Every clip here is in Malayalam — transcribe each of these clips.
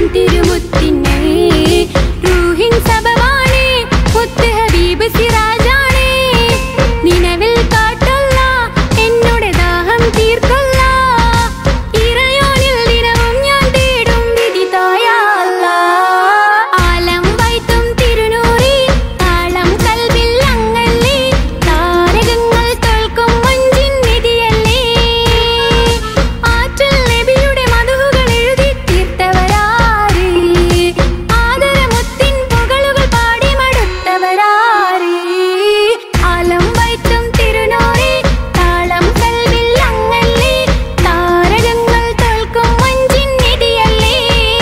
തിരുമുത്തിനെ റൂഹിൻ സബവാണേ മുത്ത് ഹബീബ് സിറാജാണേ നിലവിൽ കാട്ടല്ല എന്നോട് ദാഹം തീർക്കല്ല ഇറയോനിൽ ദിനവും ഞാൻ തേടും വിധി തായല്ല ആലം വൈത്തും തിരുനൂറി താളം കൽവിൽ അങ്ങല്ലേ താരകങ്ങൾ തോൽക്കും മഞ്ചിൻ നിധിയല്ലേ ആറ്റൽ നബിയുടെ മധുകൾ എഴുതി തീർത്തവരാര് ആദരമുത്തിൻ പുകളുകൾ പാടി മടുത്തവരാര് ആലം വൈത്തും തിരുനൂറി താളം കൽവിൽ അങ്ങല്ലേ താരകങ്ങൾ തോൽക്കും മഞ്ചിൻ നിധിയല്ലേ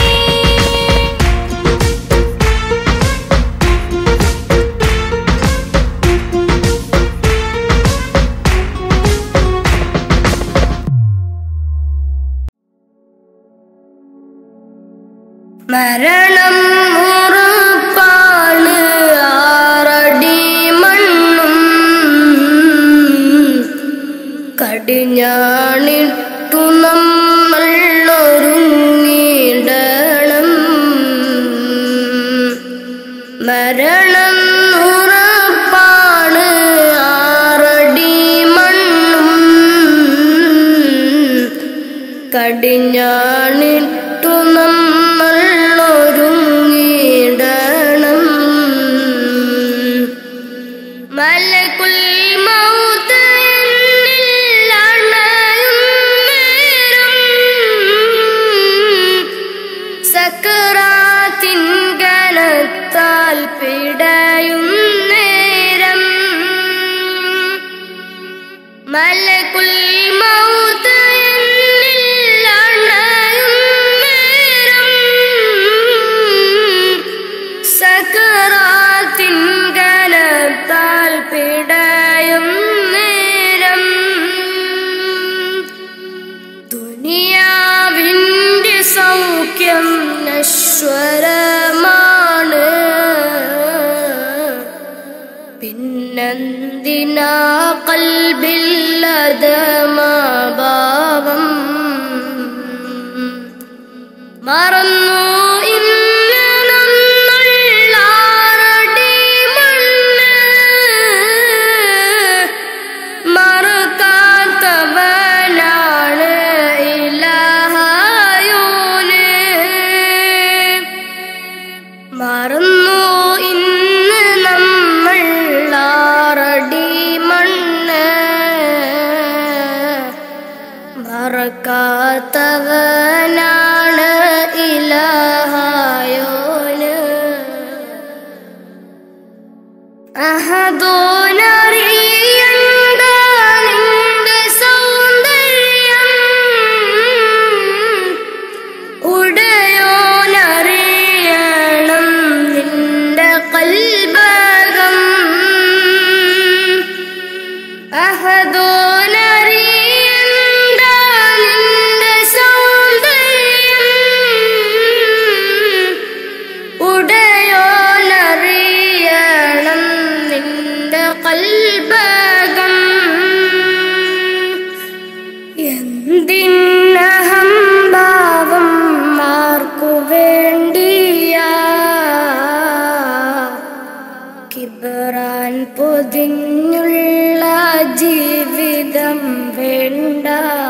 മരണം ഉറപ്പാണ് ആറടി മണ്ണും കടിഞ്ഞാണിട്ടു നമ്മൾ ഒരുങ്ങിടണം മരണം ഉറപ്പാണ് ആറടി മണ്ണും കടിഞ്ഞാണിട്ടു നമ്മൾ ഒരുങ്ങിടണം മലകുൽ മൗത്ത് എന്നിൽ അണയും നേരം സക്കറാത്തിൻ കനത്താൽ പിടയും നേരം മലകുൽ മൗത്ത് എന്നിൽ അണയും നേരം സക്കറാത്തിൻ കനത്താൽ പിടയും നേരം ദുനിയാവിൻ്റെ സൗഖ്യം നശ്വരമാണ് പിന്നെന്തിനാ കൽബില്ലതമാഭാവം മറന്നു ഇന്ന് നമ്മൾലാറടി മണ്ണ് മറക്കാത്തവനാണ് ഇലഹായോന് മറന്നു ഇന്ന് നമ്മൾ ആറടി മണ്ണ് മറക്കാത്തവനാണ് ഇലഹായോന് അഹദോനറിയണ്ട നിന്റെ സൗന്ദര്യം ഉടയോനറിയണം നിന്റെ കൽബകം അഹദോനറിയണ്ട നിന്റെ സൗന്ദര്യം ഉടയോനറിയണം നിന്റെ കൽബകം എന്തിനഹംഭാവം മാർക്കു വേണ്ടിയാ കിബറാൻ പൊതിഞ്ഞുള്ള ജീവിതം വേണ്ട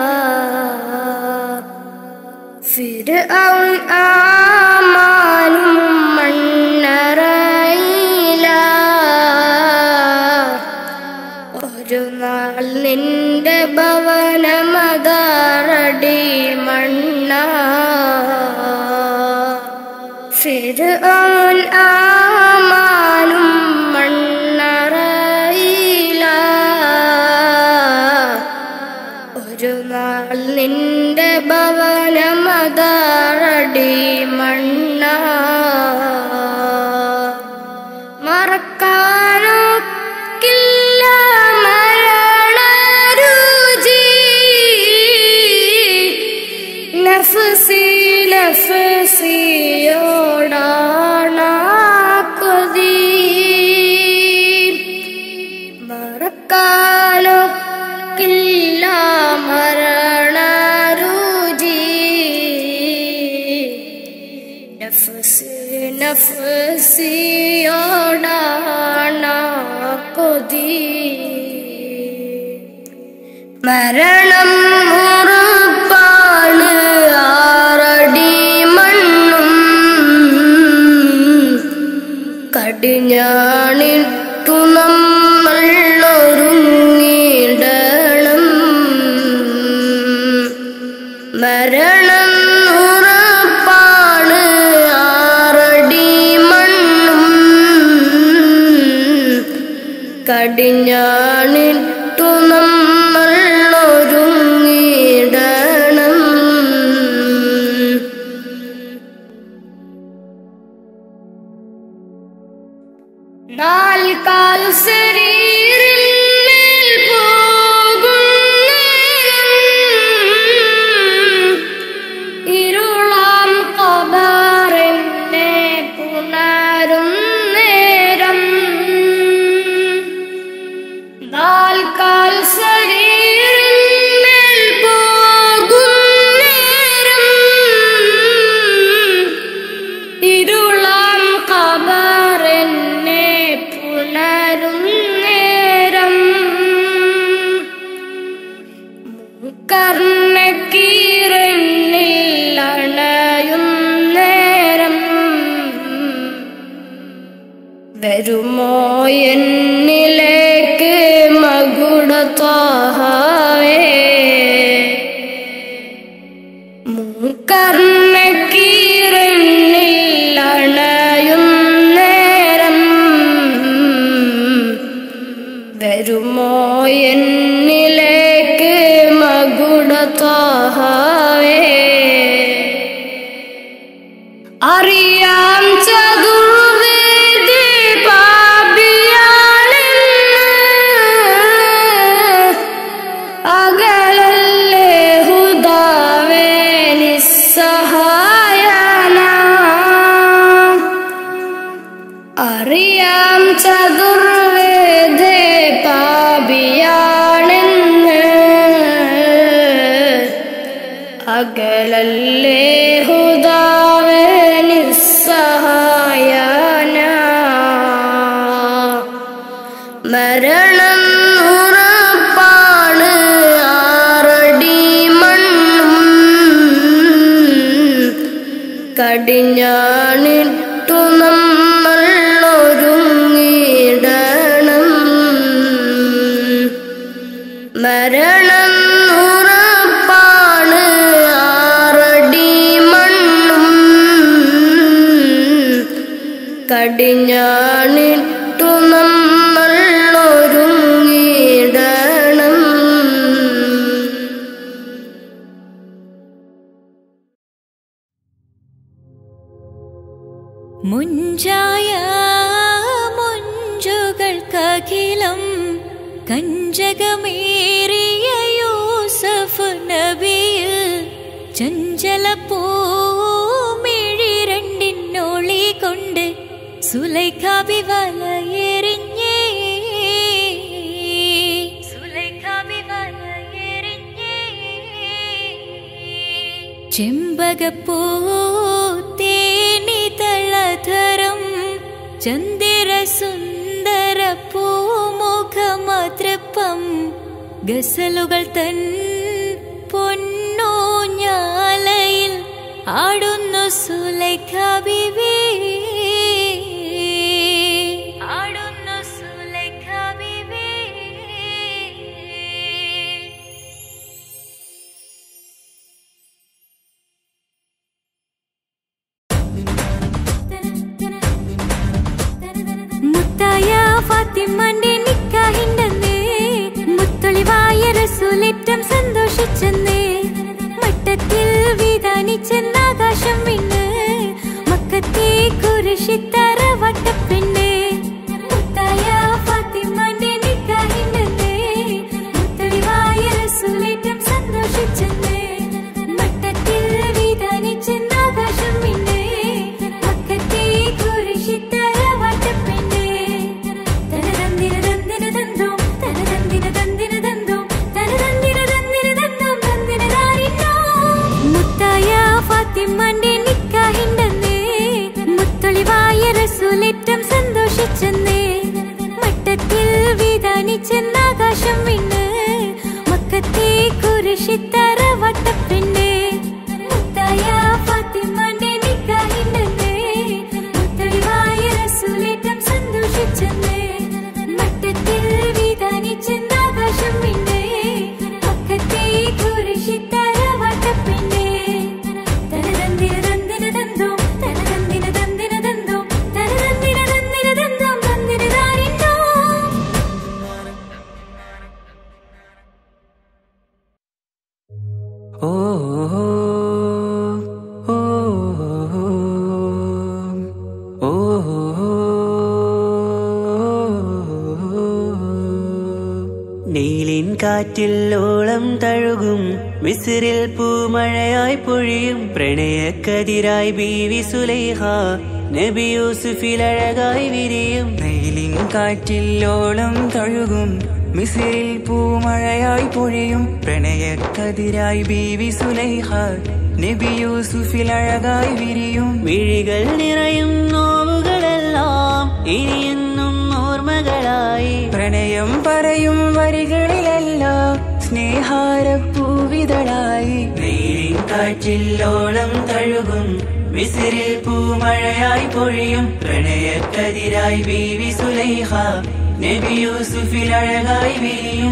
ഫിർഔൻ ആമാനും മണ്ണറയില ഒരു നാൾ നിന്റെ ഭവനമതാറടി മണ്ണ ഫിർഔൻ ആമാനും മണ്ണറയില ഒരു നാൾ നിന്റെ ഭവനമതാറടി മണ്ണ മറക്കാനൊക്കില്ല മരണരുചി നഫ്സി നഫ്സിയോടാണ കൊതി മറക്കാനൊക്കില്ല മരണരുചി നഫ്സ് നഫ്സിയോടാണ കൊതി മരണം ഉറപ്പാണ് ആറടി മണ്ണും കടിഞ്ഞാണിട്ടു നമ്മൾ ഒരുങ്ങിടണം മരണം ഉറപ്പാണ് ആറടി മണ്ണും കടിഞ്ഞാണിട്ടു നമ്മൾ ഒരുങ്ങിടണം നാൽക്കാൽ ശരീരമേൽ പോകും നേരം ഇരുളാം കബറിനെ പുണരും നേരം നാൽക്കാൽ ശരീരമേൽ പോകും നേരം ഇരുളാം കബറിനെ പുണരും നേരം കർണക്കീരനിൽ അണയും നേരം വരുമോ എന്നിലേക്ക് മകുടത്വാഹവേ മൂക്കർണക്കീരനിൽ അണയും നേരം വരുമോ എന്നിലേക്ക് മകുടത്വാഹവേ അറിയാം ചതുർവേദി പാപിയാണെന്ന് അകലല്ലേ ഹുദാവേ നിസ്സഹായന അറിയാം ചതുർവേദേ പാപിയാണെന്ന് അകലല്ലേ ഹുദാവേ നിസ്സഹായന മരണം ഉറപ്പാണ് ആറടി മണ്ണും കടിഞ്ഞാണിട്ടു നമ്മൾ ഒരുങ്ങിടണം മരണം ഉറപ്പാണ് ആറടി മണ്ണും കടിഞ്ഞാണിട്ടു നമ്മൾ ഒരുങ്ങിടണം മുഞ്ചായ മുഞ്ചുകൾക്കഖിലം കഞ്ചകമേറിയ യൂസഫ് നബിയിൽ ചഞ്ചല പൂമിഴി രണ്ടിനൊളി കൊണ്ട് സുലൈഖാബി വലയെറിഞ്ഞേ സുലൈഖാബി വലയെറിഞ്ഞേ ചെമ്പകപ്പൂ തേനിതളധരം ചന്ദിര സുന്ദര പൂമുഖമതൃപ്പം ഗസലുകൾ തൻ പൊന്നൂഞ്ഞാലയിൽ ആടുന്നു സുലൈഖ ബിബി ആടുന്നു സുലൈഖ ബിബി മുത്തായ ഫാത്തിമന്റെ നിക്കാഹിണ്ടെന്ന് മുത്തൊളിവായ റസൂലേറ്റം സന്തോഷിച്ചെന്ന് മട്ടത്തിൽ വിധാനിച്ചെന്നാകാശം വിണ്ണ് മക്കത്തെ കുരിശിത്തറ വട്ടപ്പെണ്ണ് മുത്തായ ഫാത്തിമന്റെ നിക്കാഹിണ്ടെന്ന് മുത്തൊളിവായ റസൂലേറ്റം സന്തോഷിച്ചെന്ന് മട്ടത്തിൽ വിധാനിച്ചെന്നാകാശം വിണ്ണ് മക്കത്തെ കുരിശിത്തറ വട്ടപ്പെണ്ണ് തനതന്തിര തന്തിര തന്തോ തനതന്തിര തന്തിര തന്തോ തനതന്തിര തന്തിര തന്തോ തന്തിര താരിന്നോ മുത്തായ ഫാത്തിമന്റെ നിക്കാഹിണ്ടെന്ന് കാറ്റിൽ ഓളം തഴുകും മിസിറിൽ പൂമഴയായി പൊഴിയും പ്രണയക്കതിരായി ബീവി സുലൈഹ നബി യൂസുഫിൽ അഴകായി വിരിയും വെയിലിൻ കാറ്റിൽ ഓളം തഴുകും മിസിറിൽ പൂമഴയായി പൊഴിയും പ്രണയക്കതിരായി ബീവി സുലൈഹ നബി യൂസുഫിൽ അഴകായി വിരിയും മിഴികൾ നിറയും നോവുകളെല്ലാം ഇനിയെന്നും ഓർമ്മകളായി പ്രണയം പറയും വരികളിലെല്ലാം സ്നേഹാരപ്പൂവിതളായി വെയിലിൻ കാറ്റിൽ ഓളം തഴുകും വിസിറിൽ പൂമഴയായി പൊഴിയും പ്രണയക്കതിരായി ബീവി സുലൈഹ നബി യൂസുഫിൽ അഴകായി വിരിയും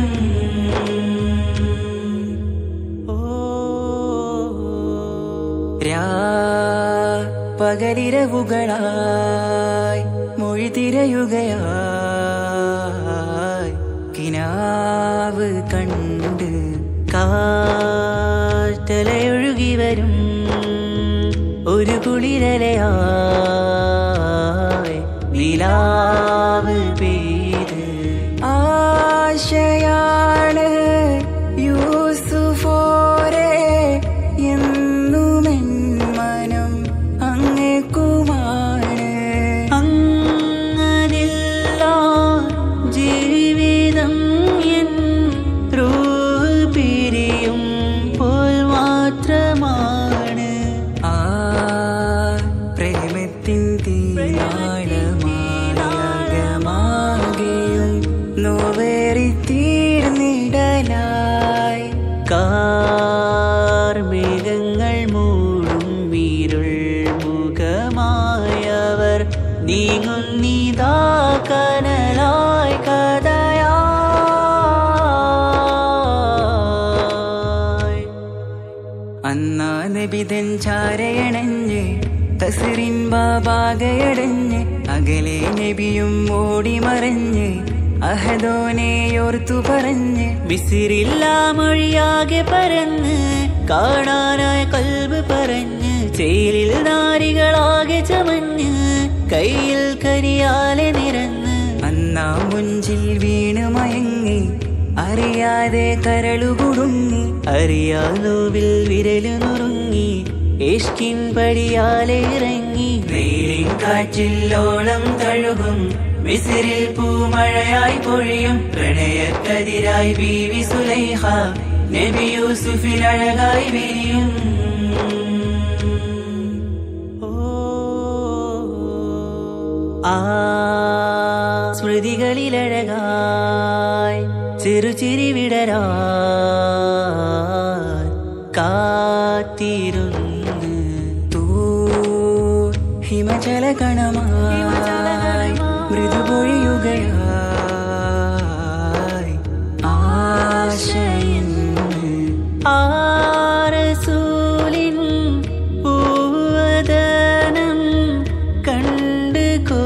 രാ പകലിരവുകളായി മൊഴി തിരയുകയായി കിനാവ് കണ്ട് കാറ്റലയൊഴുകി വരും ഒരു കുളിരലയായി നിലാവ് പെയ്ത് ആശയാണ് യൂസുഫോരെ എന്നുമെൻ മനം അങ്ങേക്കുമാണ് അങ്ങനില്ല ജീവിതം എൻ റൂഹ് പിരിയും പോൽ മാത്രമാണ് ആ പ്രേമത്തിൻ തീനാളമാകമാകെയും നോവേറി തീർന്നിടലായി കാർമേഘങ്ങൾ മൂടും വീരുൾ മുഖമായവർ നീങ്ങുന്നിതാ കനലായി കഥയായി അന്നാ നബിതൻ ചാരയണഞ്ഞ് തസറിൻ ബാബാകയടഞ്ഞ് അകലെ നബിയും ഓടിമറഞ്ഞ് അഹദോനെയോർത്തു പറഞ്ഞ് മിസിറില്ല മൊഴിയാകെ പരന്ന് കാണാനായ കൽബ് പറഞ്ഞ് ചേലിൽ നാരികളാകെ ചമഞ്ഞ് കയ്യിൽ കരിയാലെ നിറന്ന് അന്നാ മുഞ്ചിൽ വീണ് മയങ്ങി അറിയാതെ കരളുകുടുങ്ങി അറിയാലോവിൽ വിരലു നുറുങ്ങി ഇഷ്കിൻ പടിയാലെ ഇറങ്ങി വെയിലിൻ കാറ്റില്ലോളം തഴുകും വിസിറിൽ പൂമഴയായി പൊഴിയും പ്രണയക്കതിരായി ബീവി സുലൈഹ നബി യൂസുഫിൽ അഴകായി വിരിയും ആ സ്മൃതികളിലഴകായി ചെറുചിരി വിടരാ കാത്തിരുന്ന് തൂ ഹിമജല കണമായി മൃദുപൊഴിയുകയായി ആശയിന്ന് ആരസൂലിൻ പൂവദനം കണ്ട്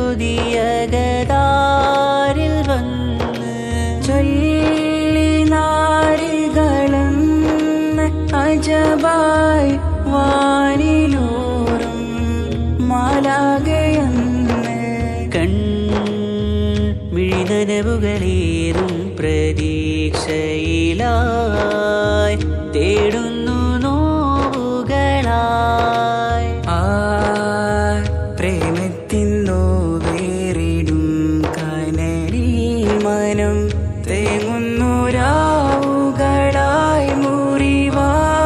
കൊതിയകതാരിൽ വന്ന് ചൊല്ലി നാരികളെന്ന് അജബായി വാനിലൂറും മാലാകയെന്ന് കൺ മിഴിനനവുകളേറും പ്രതീക്ഷയിലായി തേടുന്നു നോവുകളായി ആ പ്രേമത്തിന്നോ വേറിടും കനലിൽ മനം തേങ്ങുന്നു രാവുകളായി മുറിവാ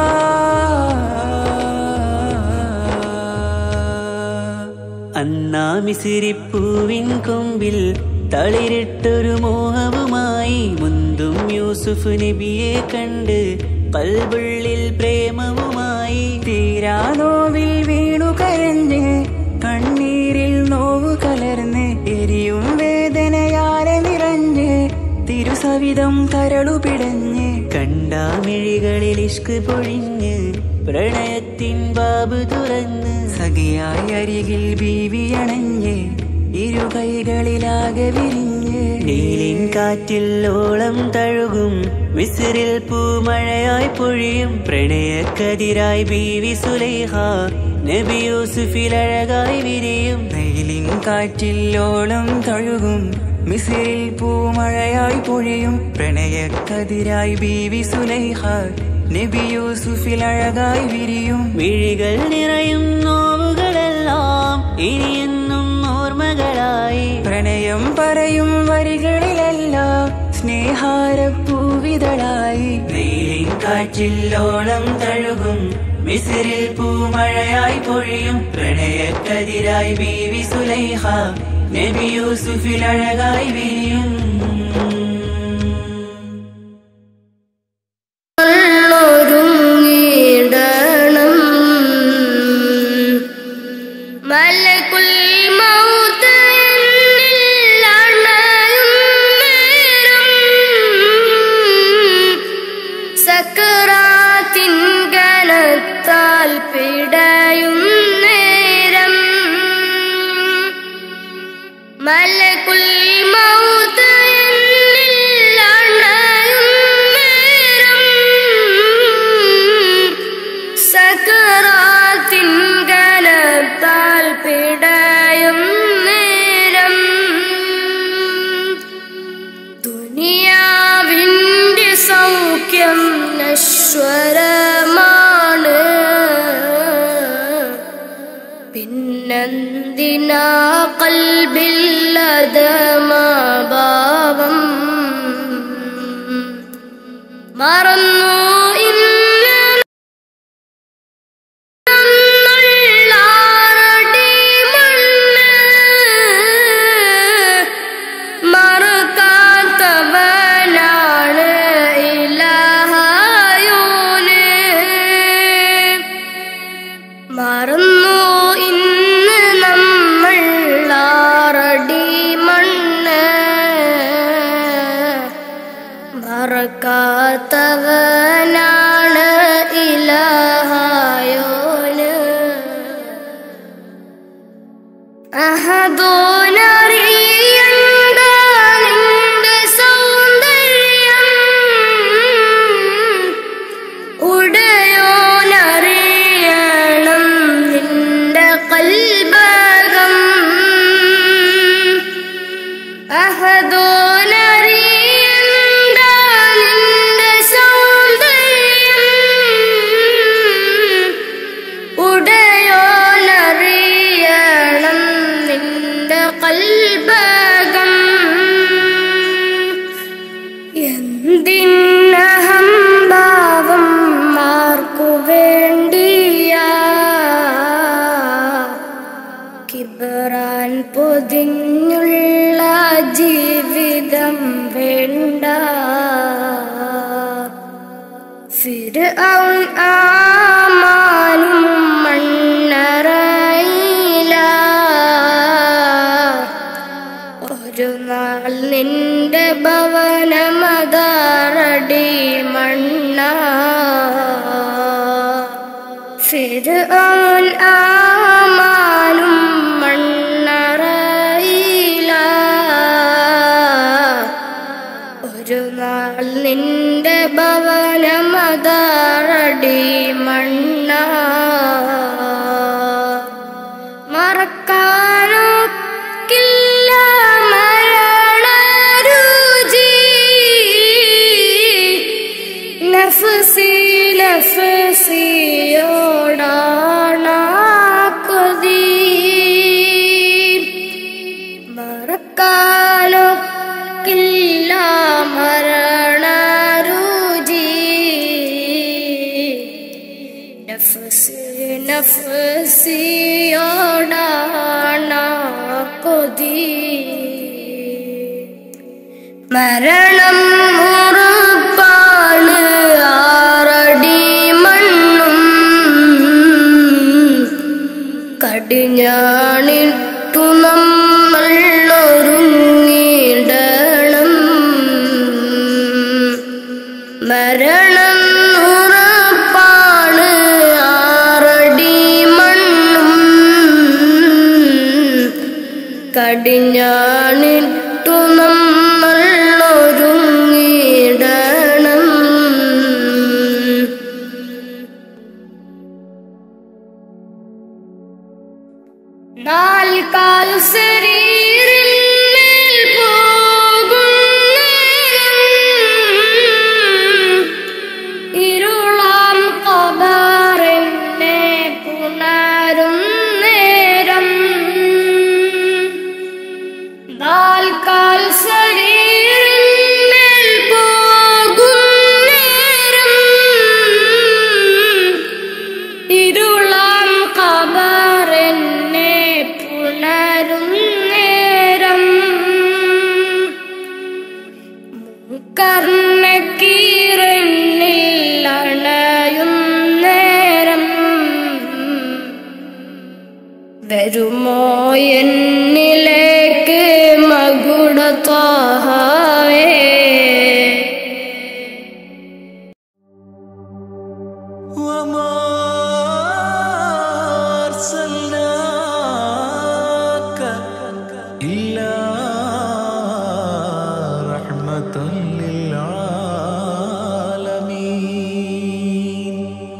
അന്നാ മിസിരിപ്പൂവിൻ കൊമ്പിൽ തളിരിട്ടൊരു മോഹവുമായി മുന്തും യൂസുഫ് നബിയെ കണ്ട് കൽബുള്ളിൽ പ്രേമവുമായി തീരാ നോവിൽ വീണു കരഞ്ഞ് കണ്ണീരിൽ നോവ് കലർന്ന് എരിയും വേദനയാലെ നിറഞ്ഞ് തിരുസവിധം കരളു പിടഞ്ഞ് കണ്ടാമിഴികളിൽ ഇഷ്ക് പൊഴിഞ്ഞ് പ്രണയത്തിൻ ബാബ് തുറന്ന് സഖിയായി അരികിൽ ബീവിയണഞ്ഞ് ഇരു കൈകളിലാകെ വിരിഞ്ഞ് നീലിൻ കാറ്റിൽ ഓളം തഴുകും മിസിറിൽ പൂമഴയായി പൊഴിയും പ്രണയക്കതിരായി ബീവി സുലൈഹ നബി യൂസുഫിൽ അഴകായി വിരിയും വെയിലിൻ കാറ്റിൽ ഓളം തഴുകും മിസിറിൽ പൂമഴയായി പൊഴിയും പ്രണയക്കതിരായി ബീവി സുലൈഹ നബി യൂസുഫിൽ അഴകായി വിരിയും മിഴികൾ നിറയും നോവുകളെല്ലാം ഇനിയെന്നും ഓർമ്മകളായി പ്രണയം പറയും വരികളിലെല്ലാം സ്നേഹാരപ്പൂവിതളായി വെയിലിൻ കാറ്റില്ലോളം തഴുകും മിസിറിൽ പൂമഴയായി പൊഴിയും പ്രണയക്കതിരായി ബീവി സുലൈഹ നബി യൂസുഫിൽ അഴകായി വിരിയും ഒരുങ്ങിടണം മലകുൽ മൗത്ത് എന്നിൽ അണയും നേരം സക്കറാത്തിൻ കനത്താൽ പിടയും നേരം മലകുൽ മൗത്ത് എന്നിൽ അണയും നേരം സക്കറാത്തിൻ കനത്താൽ പിടയും നേരം ദുനിയാവിൻ്റെ സൗഖ്യം നശ്വരമാണ് പിന്നെന്തിനാ കൽബില്ലതമാഭാവം മറന്നു ഇന്ന് നമ്മളുള്ളാരുടെ മണ്ണ് മറക്കാത്തവനാണ് ഇലാഹായോന് മറന്നു ഇന്ന് നമ്മൾ ആറടി മണ്ണ് മറക്കാത്തവനാണ് ഇലാഹായോന് അഹദോനറിയണ്ട നിന്റെ സൗന്ദര്യം ഉടയോനറിയണം നിന്റെ കൽബകം അഹദോനറിയണ്ട നിന്റെ സൗന്ദര്യം ഉടയോനറിയണം നിന്റെ കൽബകം എന്തിനഹംഭാവം ആർക്കു വേണ്ടിയാ കിബറാൻ പൊതിഞ്ഞുള്ള ജീവിതം വേണ്ട ഫിർഔൻ ആമാനും മണ്ണറയില ഒരു നാൾ നിന്റെ ഭവനമതാറടി മണ്ണ ഫിർഔൻ ആമാനും മണ്ണറയില ഒരു നാൾ നിന്റെ ഭവനമതാറടി മണ്ണ മറക്കാനൊക്കില്ല മരണരുചി നഫ്സി നഫ്സിയോടാണ കൊതി മറക്കാനൊക്കില്ല മരണരുചി നഫ്സി നഫ്സിയോടാണ കൊതി മരണം ഉറപ്പാണ് ആറടി മണ്ണും കടിഞ്ഞാണിട്ടു നമ്മൾ ഒരുങ്ങിടണം മരണം ഉറപ്പാണ് ആറടി മണ്ണും കടിഞ്ഞാണിട്ടു നമ്മൾ ഒരുങ്ങിടണം നാൽക്കാൽ ശരീരിന്മേൽ പോ വരുമോ എന്നിലേക്ക് മകുടത്വാഹവേ وما أرسلناك إلا رحمة للعالمين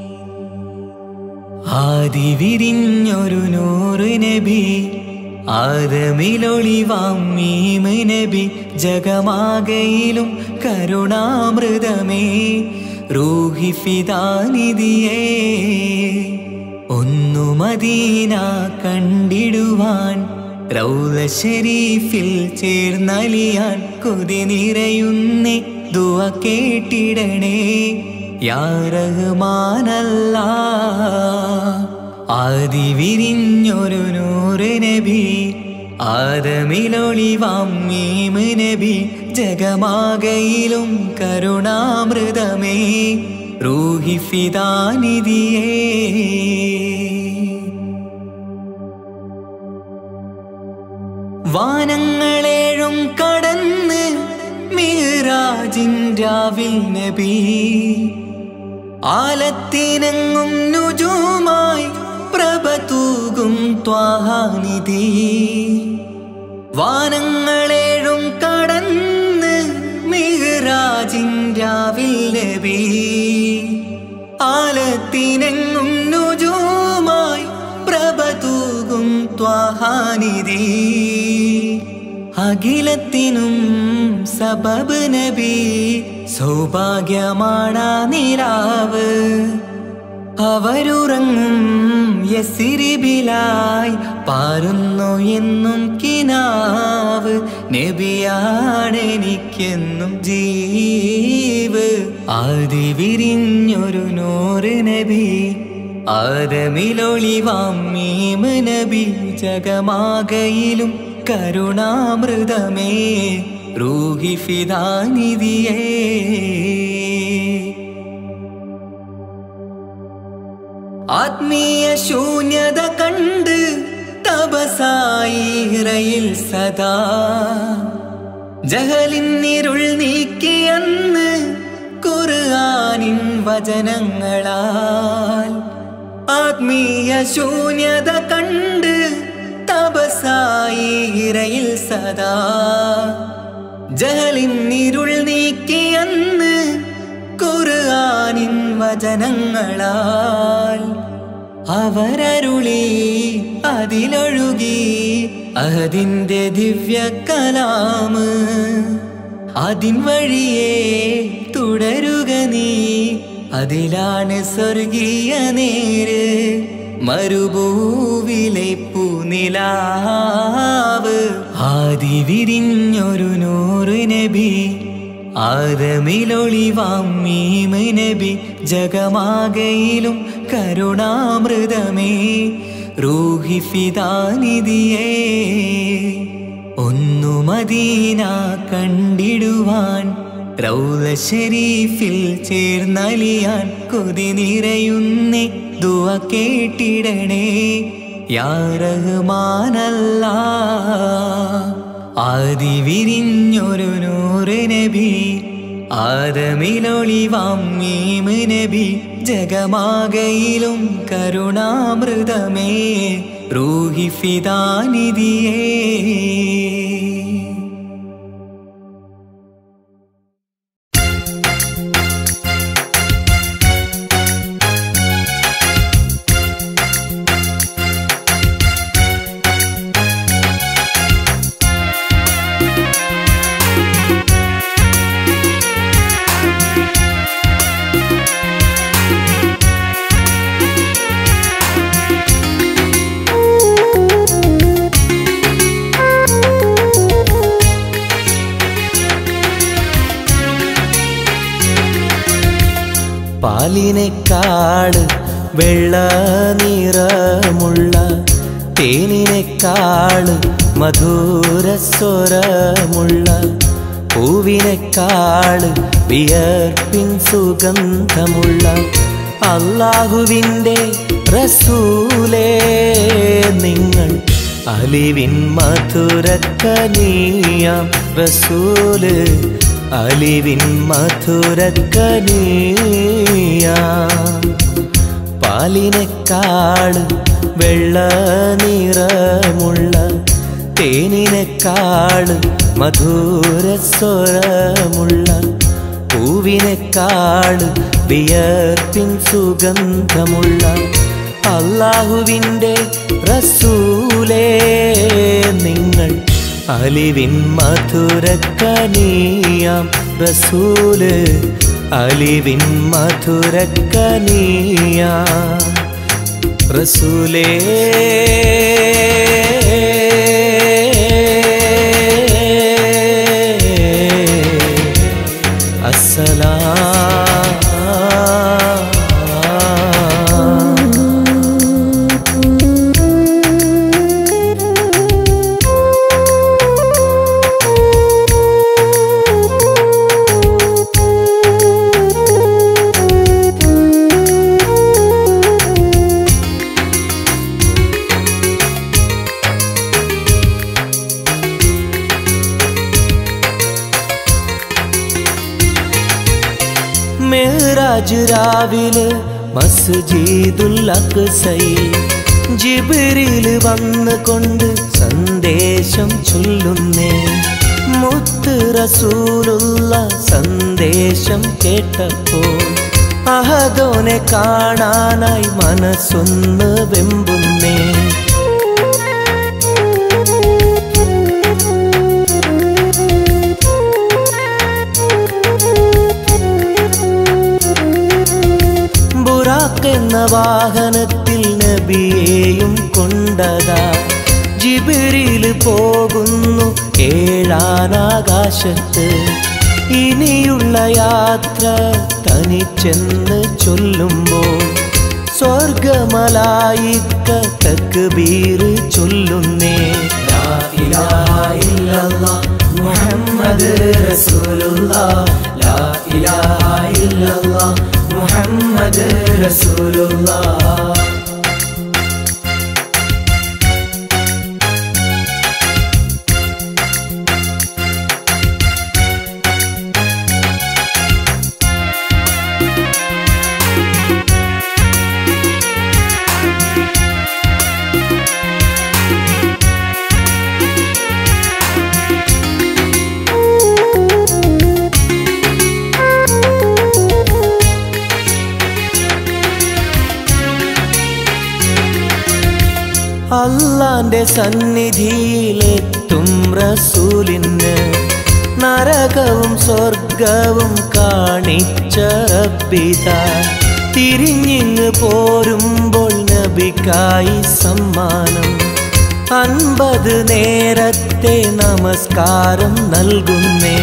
ആദി വിരിഞ്ഞൊരു നൂറ് നബി ആദമിലൊളിവാം മീമ് നബി ജഗമാകയിലും കരുണാമൃതമേ റൂഹി ഫിദാനിധിയേ ഒന്നു മദീന കണ്ടിടുവാൻ റൗല ഷരീഫിൽ ചേർന്നലിയാൻ കൊതി നിറയുന്നേ ദുവ കേട്ടിടണേ യാ റഹ്മാനല്ല ആദി വിരിഞ്ഞൊരു നൂറ് നബി ആദമിലൊളിവാം മീമ് നബി ജഗമാകയിലും കരുണാമൃതമേ റൂഹി ഫിദാനിധിയേ വാനങ്ങളേഴും കടന്ന് മിഹ്റാജിൻരാവിൽ നബി ആലത്തിനങ്ങും നുജുമായി പ്രഭ തൂകും ത്വാഹാനിധി വാനങ്ങളേഴും കടന്ന് മിഹ്റാജിൻരാവിൽ നബി ആലത്തിനെങ്ങും നുജുമായി പ്രഭ തൂകും ത്വാഹാനിധി അഖിലത്തിനും സബബ് നബി സൗഭാഗ്യമാണാ നിലാവ് അവരുറങ്ങും യസിരിബിലായി പാരുന്നു എന്നും കിനാവ് നബിയാണെനിക്കെന്നും ജീവ് ആദി വിരിഞ്ഞൊരു നൂറ് നബി ആദമിലൊളിവാം മീമ് നബി ജഗമാകയിലും കരുണാമൃതമേ റൂഹി ഫിദാനിധിയേ ആത്മീയ ശൂന്യത കണ്ട് തപസായിറയിൽ സദാ ജഹലിന്നിരുൾ നീക്കിയന്ന് ഖുർആനിൻ വചനങ്ങളാൽ ആത്മീയ ശൂന്യത കണ്ട് തപസായിറയിൽ സദാ ജഹലിന്നിരുൾ നീക്കിയന്ന് ഖുർആനിൻ വചനങ്ങളാൽ അവരരുളി അതിലൊഴുകി അതിൻ്റെ ദിവ്യ കലാമ് അതിൻ വഴിയേ തുടരുക നീ അതിലാണ് സ്വർഗീയ നേര് മരുഭൂവിലെ പൂനിലാവ് ആദി വിരിഞ്ഞൊരു നൂറ് നബി ആദമിലൊളിവാം മീമ് നബി ജഗമാകയിലും കരുണാമൃതമേ റൂഹി ഫിദാനിധിയേ ഒന്നു മദീന കണ്ടിടുവാൻ റൗല ഷരീഫിൽ ചേർന്നലിയാൻ കൊതി നിറയുന്നേ ദുവ കേട്ടിടണേ യാ റഹ്മാനല്ല ആദി വിരിഞ്ഞൊരു നൂറ് നബി ആദമിലൊളിവാം മീമ് നബി ജഗമാകയിലും കരുണാമൃതമേ റൂഹി ഫിദാനിധിയേ പാലിനേക്കാള് വെള്ള നിറമുള്ള തേനിനേക്കാള് മധുര സ്വരമുള്ള പൂവിനേക്കാള് വിയർപ്പിൻ സുഗന്ധമുള്ള അള്ളാഹുവിൻ്റെ റസൂലേ നിങ്ങൾ അലിവിൻ മധുരക്കനീയാം റസൂല് അലിവിൻ മധുരക്കനീയാം പാലിനെക്കാട് വെള്ള നിറമുള്ള തേനിനെക്കാട് മധുര സ്വരമുള്ള പൂവിനെക്കാട് വിയർപ്പിൻ സുഗന്ധമുള്ള അള്ളാഹുവിൻ്റെ റസൂലേ നിങ്ങൾ അലിവിൻ മധുരക്കനീയാം റസൂല് അലിവിൻ മധുരക്കനീയാം റസൂലേ അസ്സലാം മേറാജ് രാവിലെ മസ്ജിദുൽ അക്സയിൽ ജിബിരിൽ വന്ന് കൊണ്ട് സന്ദേശം ചൊല്ലുന്നേ മുത്ത് റസൂലുള്ള സന്ദേശം കേട്ടപ്പോൾ അഹദോനെ കാണാനായി മനസ്സൊന്ന് വെമ്പുന്നേ ബുറാക്ക് എന്ന വാഹനത്തിൽ നബിയെയും കൊണ്ടതാ ജിബിരിൽ പോകുന്നു ഏഴാനാകാശത്ത് ഇനിയുള്ള യാത്ര തനിച്ചെന്ന് ചൊല്ലുമ്പോൾ സ്വർഗമലായിക്ക തക്ബീർ ചൊല്ലുന്നേ ലാ ഇലാഹ ഇല്ലല്ലാഹ് മുഹമ്മദ് റസൂലുള്ളാഹ് ലാ ഇലാഹ ഇല്ലല്ലാഹ് മുഹമ്മദ് റസൂലുള്ളാഹ് അള്ളാന്റെ സന്നിധിയിലെത്തും റസൂലിന് നരകവും സ്വർഗവും കാണിച്ച റബ്ബിത തിരിഞ്ഞിങ്ങ് പോരുമ്പോൾ നബിക്കായി സമ്മാനം അൻപത് നേരത്തെ നമസ്കാരം നൽകുന്നേ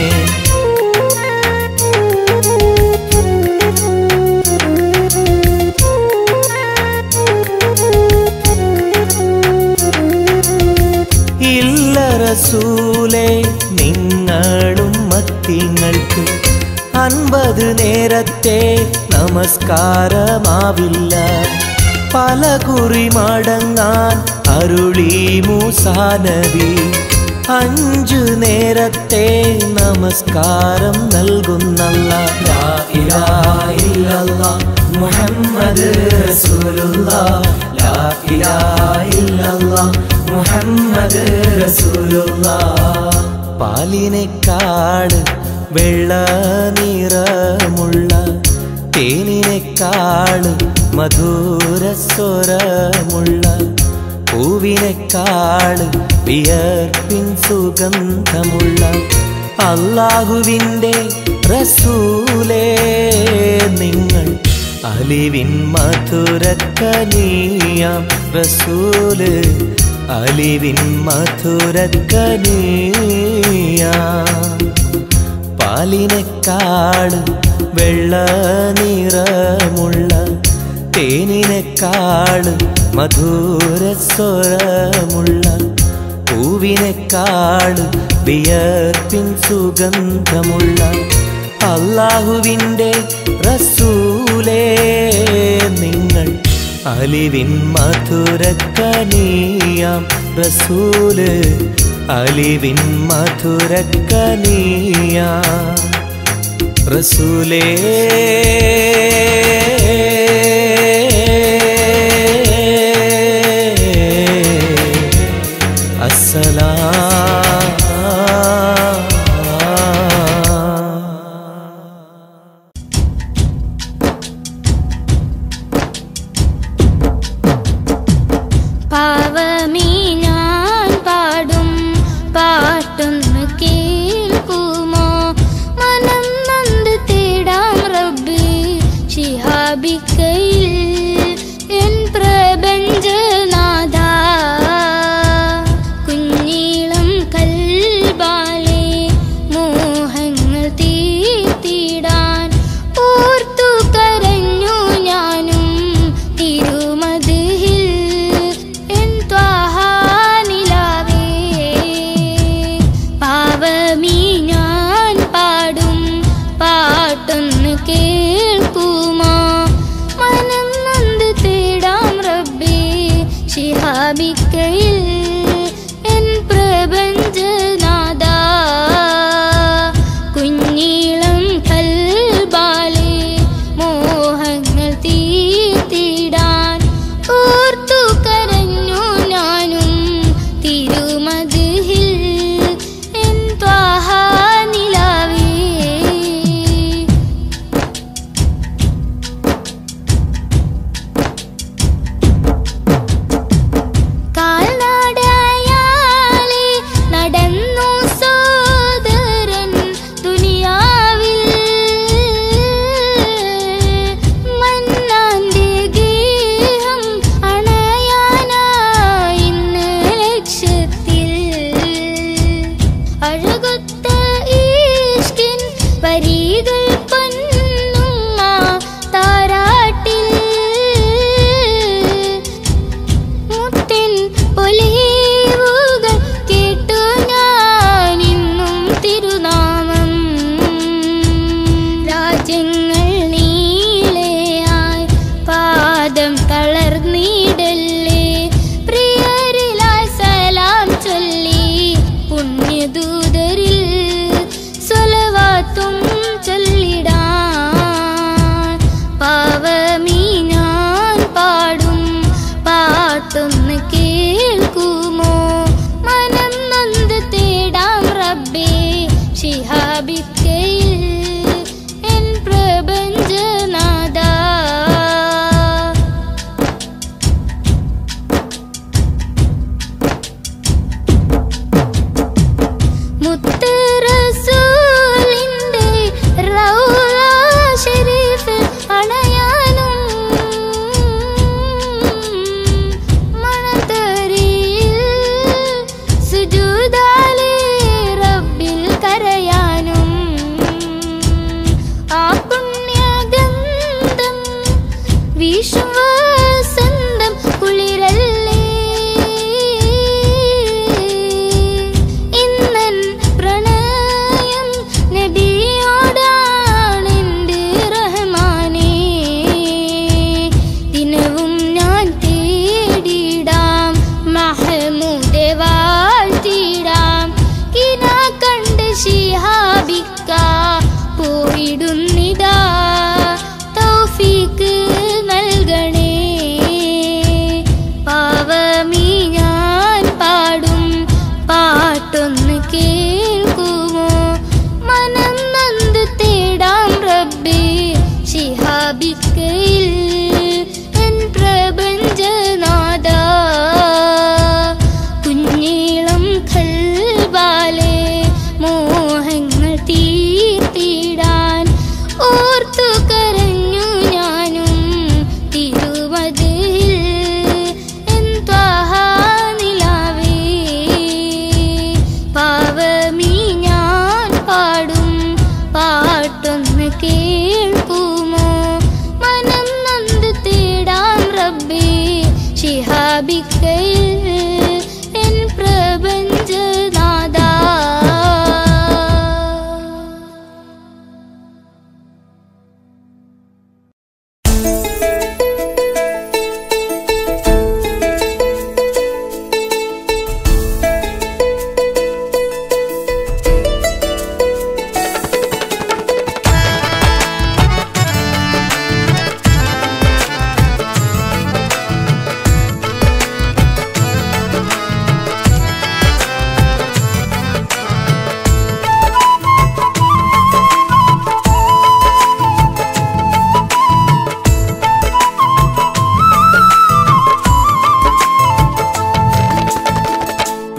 ഇല്ല റസൂലേ നിങ്ങളും മത്തിങ്ങൾക്ക് അൻപത് നേരത്തെ നമസ്കാരമാവില്ല പല കുറി മടങ്ങാൻ അരുളി മൂസാനബി അഞ്ചു നേരത്തെ നമസ്കാരം നൽകുന്നല്ല ലാ ഇലാഹ ഇല്ലല്ലാഹ് മുഹമ്മദ് റസൂലുള്ളാഹ് ലാ ഇലാഹ ഇല്ലല്ലാഹ് മുഹമ്മദ് റസൂലുള്ളാഹ് പാലിനെക്കാട് വെള്ള നിറമുള്ള തേനിനെക്കാട് മധുര സ്വരമുള്ള പൂവിനെക്കാട് വിയർപ്പിൻ സുഗന്ധമുള്ള അള്ളാഹുവിൻ്റെ റസൂലേ നിങ്ങൾ അലിവിൻ മധുരക്കനീയാം റസൂല് അലിവിൻ മധുരക്കനീയാം പാലിനെക്കാട് വെള്ള നിറമുള്ള തേനിനെക്കാട് മധുര സ്വരമുള്ള പൂവിനെക്കാട് വിയർപ്പിൻ സുഗന്ധമുള്ള അള്ളാഹുവിൻ്റെ റസൂലേ നിങ്ങൾ അലിവിൻ മധുരക്കനിയാം റസൂല് അലിവിൻ മധുരക്കനിയാം റസൂലേ അസ്സലാം പാവമീ ഞാൻ പാടും പാട്ടൊന്ന് കേൾക്കുമോ മനം നന്ദ് തേടാം റബ്ബി ശിഹാബിക്കയിൽ എൻ പ്രപഞ്ചനാഥ കുഞ്ഞീളം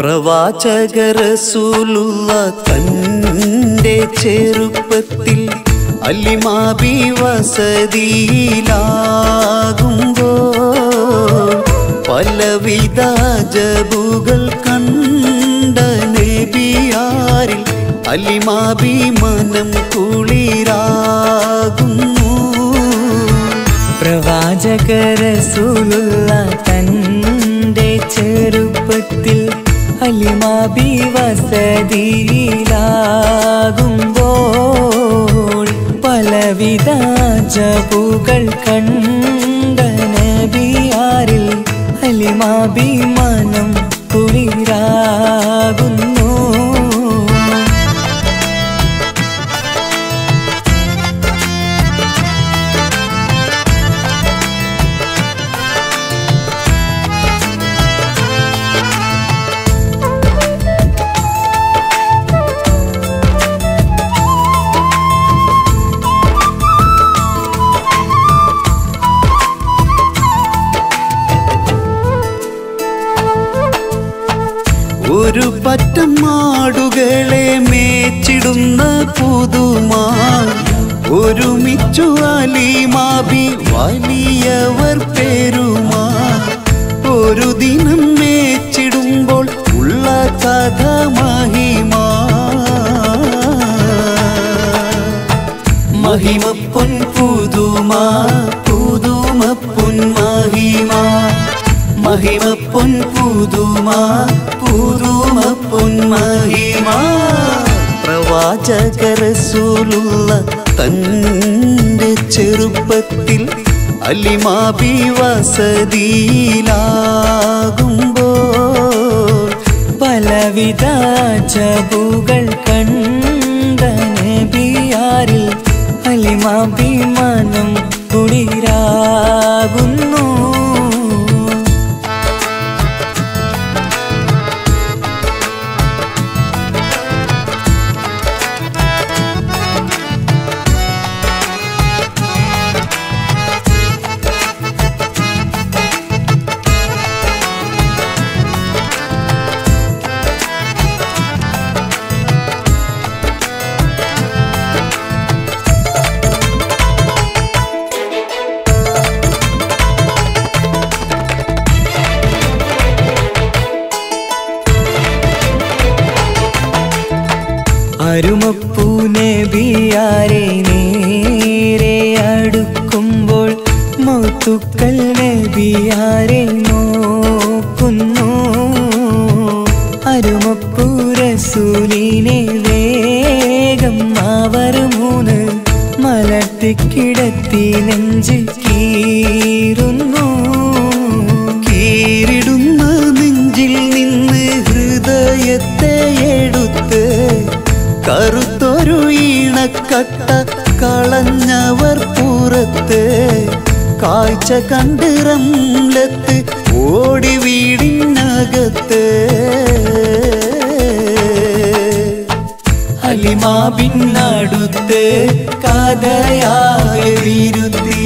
പ്രവാചക റസൂലുള്ള തൻ്റെ ചെറുപ്പത്തിൽ അല്ലിമാബി വസതിയിലാകുമ്പോൾ പലവിധ ജബുകൾ കണ്ട നബിയാരിൽ അല്ലിമാബി മനം കുളിരാകുന്നു പ്രവാചകരസൂലുള്ള തൻ്റെ ചെറുപ്പത്തിൽ അലിമാബി വസതിയിലാകുമ്പോൾ പലവിധ ജപുകൾ കണ്ട നബിയാരിൽ അലിമാബി മനം കുളിരാകുന്നു ഒരു പറ്റം മാടുകളെ മേച്ചിടുന്ന പുതുമാ ഒരുമിച്ചു അലിമാബി വലിയവർ പേരുമാ ഒരു ദിനം മേച്ചിടുമ്പോൾ ഉള്ള കഥ മഹിമാ മഹിമ പൊൻ പുതുമാ പുതുമ പൊൻ മഹിമാ മഹിമ പൊൻ പുതുമാ പുതുമ പൊൻ മഹിമാ പ്രവാചക റസൂലുള്ള തൻ്റെ ചെറുപ്പത്തിൽ അലിമാബി വസതിയിലാകുമ്പോൾ പലവിധ ജബുകൾ കണ്ട നബിയാരിൽ അലിമാഭിമാനം കുളിരാകുന്നു അരുമപ്പൂ നബിയാരെ നേരെ അടുക്കുമ്പോൾ മൗത്തുക്കൽ നബിയാരെ നോക്കുന്നു അരുമപ്പൂ റസൂലിനെ വേഗം അവർ മൂന്ന് മലർത്തിക്കിടത്തി നെഞ്ച് കീറുന്നു കീറിടുന്ന നെഞ്ചിൽ നിന്ന് ഹൃദയത്തെ എടുത്ത് കറുത്തൊരു ഈണക്കട്ട കളഞ്ഞവർ പുറത്ത് കാഴ്ച കണ്ട് റംലത്ത് ഓടി വീടിനകത്ത് അലിമാബിന്നടുത്ത് കഥയാകെ വിരുത്തി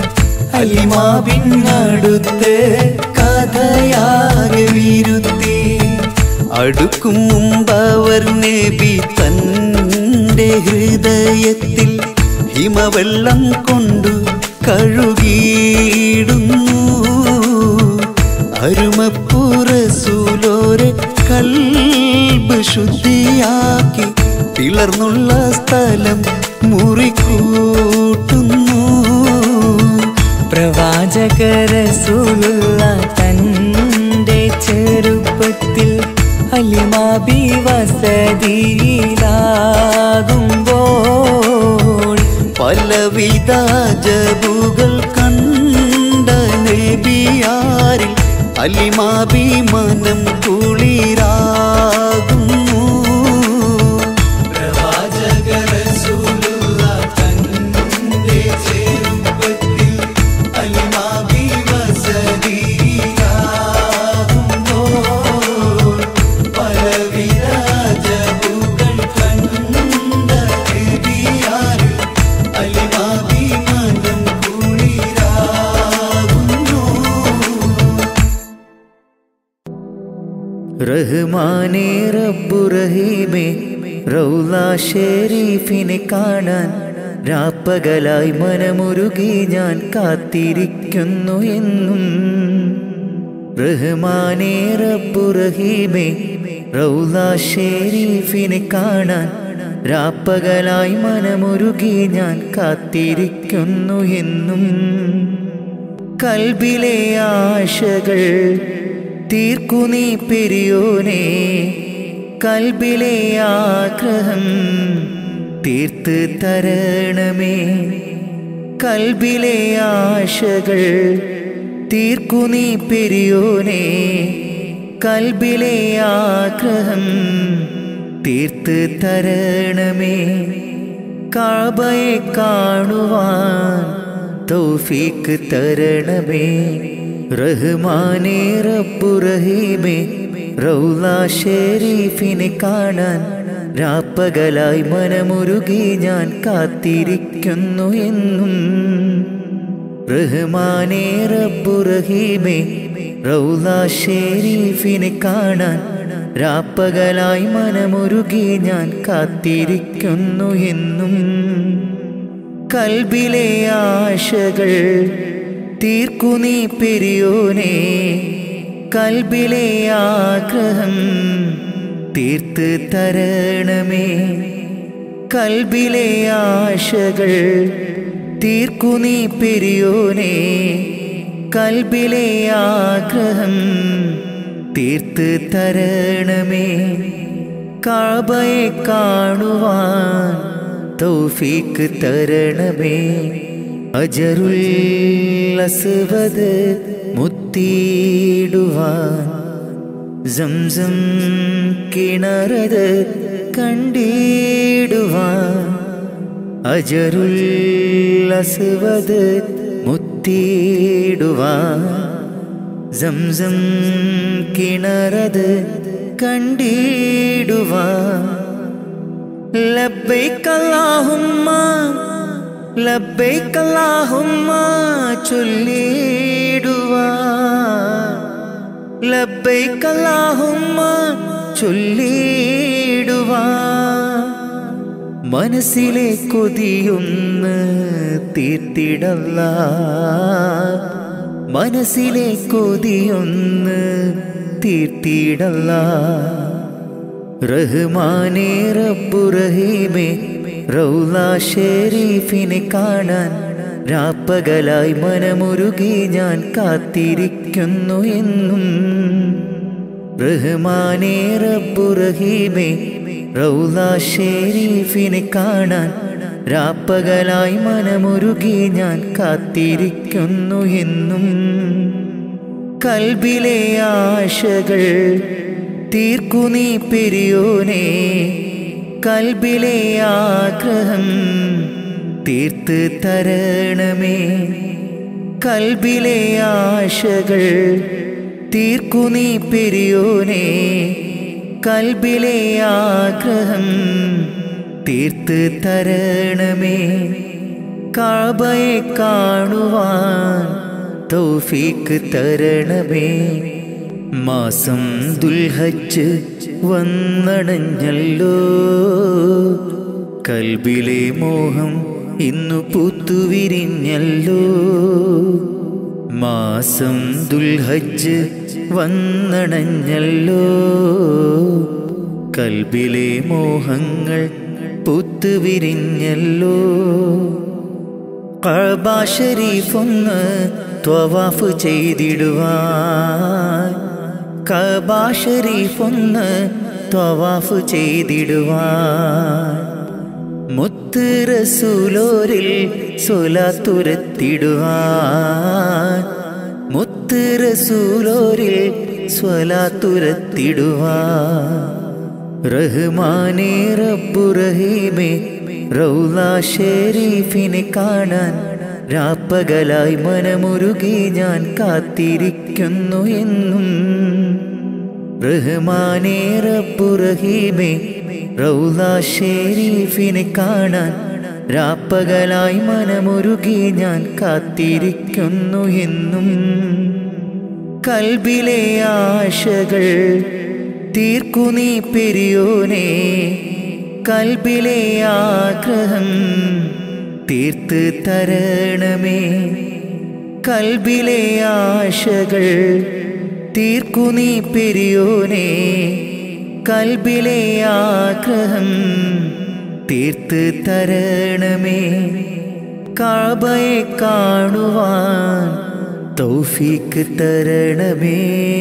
അലിമാബിന്നടുത്ത് കഥയാകെ വിരുത്തി അടുക്കും മുമ്പവർ നബി തൻ്റെ ഹൃദയത്തിൽ ഹിമവെള്ളം കൊണ്ടു കഴുകിയിടുന്നു അരുമപ്പുറസൂലോരെ കൽബ് ശുദ്ധിയാക്കി പിളർന്നുള്ള സ്ഥലം മുറിക്കൂട്ടുന്നു പ്രവാചകരസൂലുള്ള തൻ്റെ ചെറുപ്പത്തിൽ അലിമാബി വസതിയിലാകുമ്പോൾ പലവിധ ജബുകൾ കണ്ട നബിയാരിൽ അലിമാബി മനം കുളിരാകുന്നു റഹ്മാനേ റബ്ബുറഹീമേ റൗല ഷെരീഫിനെ കാണാൻ രാപ്പകലായി മനമുരുകി ഞാൻ കാത്തിരിക്കുന്നു എന്നും റഹ്മാനേ റബ്ബുറഹീമേ റൗല ഷെരീഫിനെ കാണാൻ രാപ്പകലായി മനമുരുകി ഞാൻ കാത്തിരിക്കുന്നു എന്നും കൽബിലെ ആശകൾ തീർക്കു നീ പെരിയോനെ കൽബിലെ ആഗ്രഹം തീർത്ത് തരണമേ കൽബിലെ ആശകൾ തീർക്കു നീ പെരിയോനെ കൽബിലെ ആഗ്രഹം തീർത്ത് തരണമേ കാബയെ കാണുവാൻ തൗഫീക്ക് തരണമേ റഹ്മാനേ റബ്ബുറഹീമേ റൗല ഷെരീഫിനെ കാണാൻ രാപ്പകലായി മനമുരുകി ഞാൻ കാത്തിരിക്കുന്നു എന്നും റഹ്മാനേ റബ്ബുറഹീമേ റൗല ഷെരീഫിനെ കാണാൻ രാപ്പകലായി മനമുരുകി ഞാൻ കാത്തിരിക്കുന്നു എന്നും കൽബിലെ ആശകൾ തീർക്കു നീ പെരിയോനെ കൽബിലെ ആഗ്രഹം തീർത്ത് തരണമേ കൽബിലെ ആശകൾ തീർക്കു നീ പെരിയോനെ കൽബിലെ ആഗ്രഹം തീർത്ത് തരണമേ കാബയെ കാണുവാൻ തൗഫീക്ക് തരണമേ അജറുൽ അസ്വദ് മുത്തിയിടുവാൻ സംസം കിണറത് കണ്ടിടുവാൻ അജറുൽ അസ്വദ് മുത്തിയിടുവാൻ സംസം കിണറത് കണ്ടിടുവാൻ ലബ്ബൈക അല്ലാഹുമ്മ ലബ്ബൈക അല്ലാഹുമ്മ ചൊല്ലിടുവാ ലബ്ബൈക അല്ലാഹുമ്മ ചൊല്ലിടുവാ മനസ്സിലെ കൊതിയൊന്ന് തീർത്തിടല്ല മനസ്സിലെ കൊതിയൊന്ന് തീർത്തിടല്ല റഹ്മാനേ റബ്ബുറഹീമേ റൗല ഷെരീഫിനെ കാണാൻ രാപ്പകലായി മനമുരുകി ഞാൻ കാത്തിരിക്കുന്നു എന്നും റഹ്മാനേ റബ്ബുറഹീമേ റൗല ഷെരീഫിനെ കാണാൻ രാപ്പകലായി മനമുരുകി ഞാൻ കാത്തിരിക്കുന്നു എന്നും കൽബിലെ ആശകൾ തീർക്കു നീ പെരിയോനെ കൽബിലെ ആഗ്രഹം തീർത്ത് തരണമേ കൽബിലെ ആശകൾ തീർക്കു നീ പെരിയോനെ കൽബിലെ ആഗ്രഹം തീർത്ത് തരണമേ കാബയെ കാണുവാൻ തൗഫീക്ക് തരണമേ മാസം ദുൽഹജ്ജ് വന്നടഞ്ഞല്ലോ കൽബിലെ മോഹം ഇന്നു പൂത്തുവിരിഞ്ഞല്ലോ മാസം ദുൽഹജ്ജ് വന്നടഞ്ഞല്ലോ കൽബിലെ മോഹങ്ങൾ പൂത്തുവിരിഞ്ഞല്ലോ കഅബ ഷരീഫൊന്ന് ത്വവാഫ് ചെയ്തിടുവാൻ കഅബ ഷരീഫൊന്ന് ത്വവാഫ് ചെയ്തിടുവാൻ മുത്ത് റസൂലോരിൽ സ്വലാത്തുരത്തിടുവാൻ മുത്ത് റസൂലോരിൽ സ്വലാത്തുരത്തിടുവാൻ റഹ്മാനേ റബ്ബുറഹീമേ റൗല ഷെരീഫിനെ കാണാൻ രാപ്പകലായി മനമുരുകി ഞാൻ കാത്തിരിക്കുന്നു എന്നും റഹ്മാനേ റബ്ബുറഹീമേ റൗല ഷെരീഫിനെ കാണാൻ രാപ്പകലായി മനമുരുകി ഞാൻ കാത്തിരിക്കുന്നു എന്നും കൽബിലെ ആശകൾ തീർക്കു നീ പെരിയോനെ കൽബിലെ ആഗ്രഹം തീർത്ത് തരണമേ കൽബിലെ ആശകൾ തീർക്കു നീ പെരിയോനെ കൽബിലെ ആഗ്രഹം തീർത്ത് തരണമേ കാബയെ കാണുവാൻ തൗഫീക്ക് തരണമേ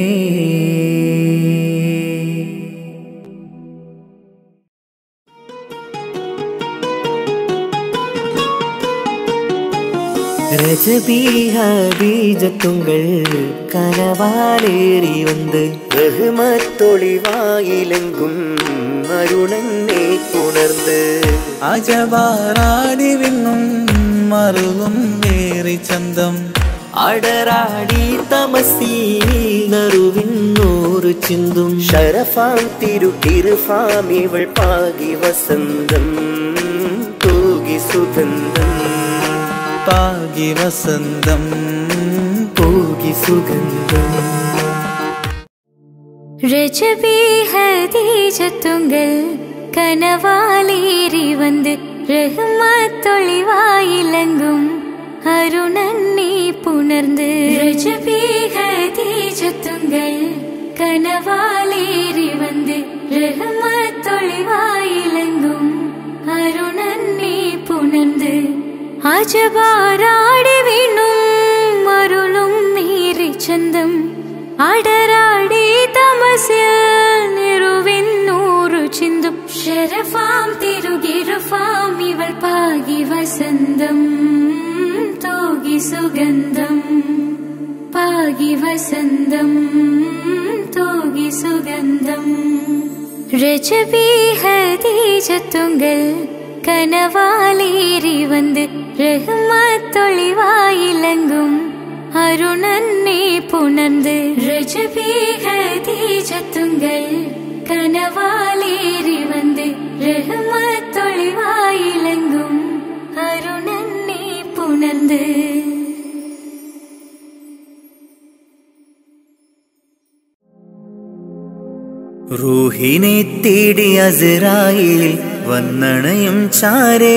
രജബീഹബീജത്തുങ്കൾ കനവാലേറി വന്ന് ബഹുമത്തൊളിവായിലെങ്കും അരുണനെ ഉണർന്ന് അജവാറാടി വിങ്ങും മറുകും വേറി ചന്തം അടരാടി തമസീൽ നറുവിന്നൂറ് ചിന്തും ശരഫാം തിരുകിരുഫാം ഇവൾ പാകി വസന്തം തൂകി സുഗന്ധം പാകി വസന്തം തൂകി സുഗന്ധം രജബി ഹദീജത്തുങ്കൾ കനവാലേറി வந்து ரஹ்மத்தொளிவாயிலங்கும் அருணன்னி புணர்ந்து ரஜபி ஹதீஜத்துங்கள் கனவாலேறி வந்து ரஹ்மத்தொளிவாயிலங்கும் அருணன்னி புணர்ந்து അജബാരാടി വീണും മരുളും നീറി ചന്തം അടരാടി തമസിൽ നിറുവിന്നൂറു ചിന്തും ശരഫാം തിരുകിരുഫാം ഇവൾ പാകി വസന്തം തോകി സുഗന്ധം പാകി വസന്തം തോകി സുഗന്ധം രജബി ഹദീജത്തുങ്കൾ കനവാലേറി வந்து ரஹ்மத்தொளிவாயிலங்கும் அருணன்னே புணர்ந்து ரஜபி ஹதீஜத்துங்கள் கனவாலேறி வந்து ரஹ்மத்தொளிவாயிலங்கும் அருணன்னே புணர்ந்து റൂഹിനെ തേടി അസറായിൽ വന്നണയും ചാരേ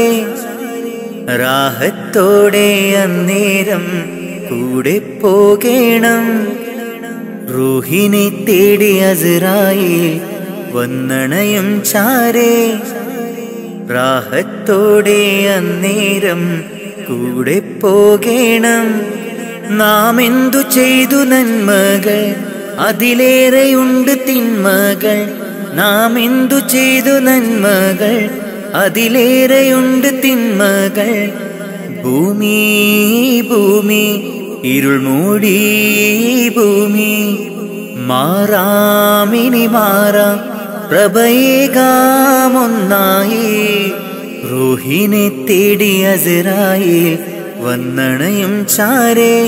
റാഹത്തോടെ അന്നേരം കൂടെ പോകേണം റൂഹിനെ തേടി അസറായിൽ വന്നണയും ചാരേ റാഹത്തോടെ അന്നേരം കൂടെ പോകേണം നാം എന്തു ചെയ്തു നന്മകൾ അതിലേറെയുണ്ട് തിന്മകൾ നാം എന്തു ചെയ്തു നന്മകൾ അതിലേറെയുണ്ട് തിന്മകൾ ഭൂമി ഭൂമി ഇരുൾ മൂടി ഭൂമി മാറാമിനി മാറാം പ്രഭയേകാമൊന്നായി റൂഹിനെ തേടി അസറായിൽ വന്നണയും ചാരേ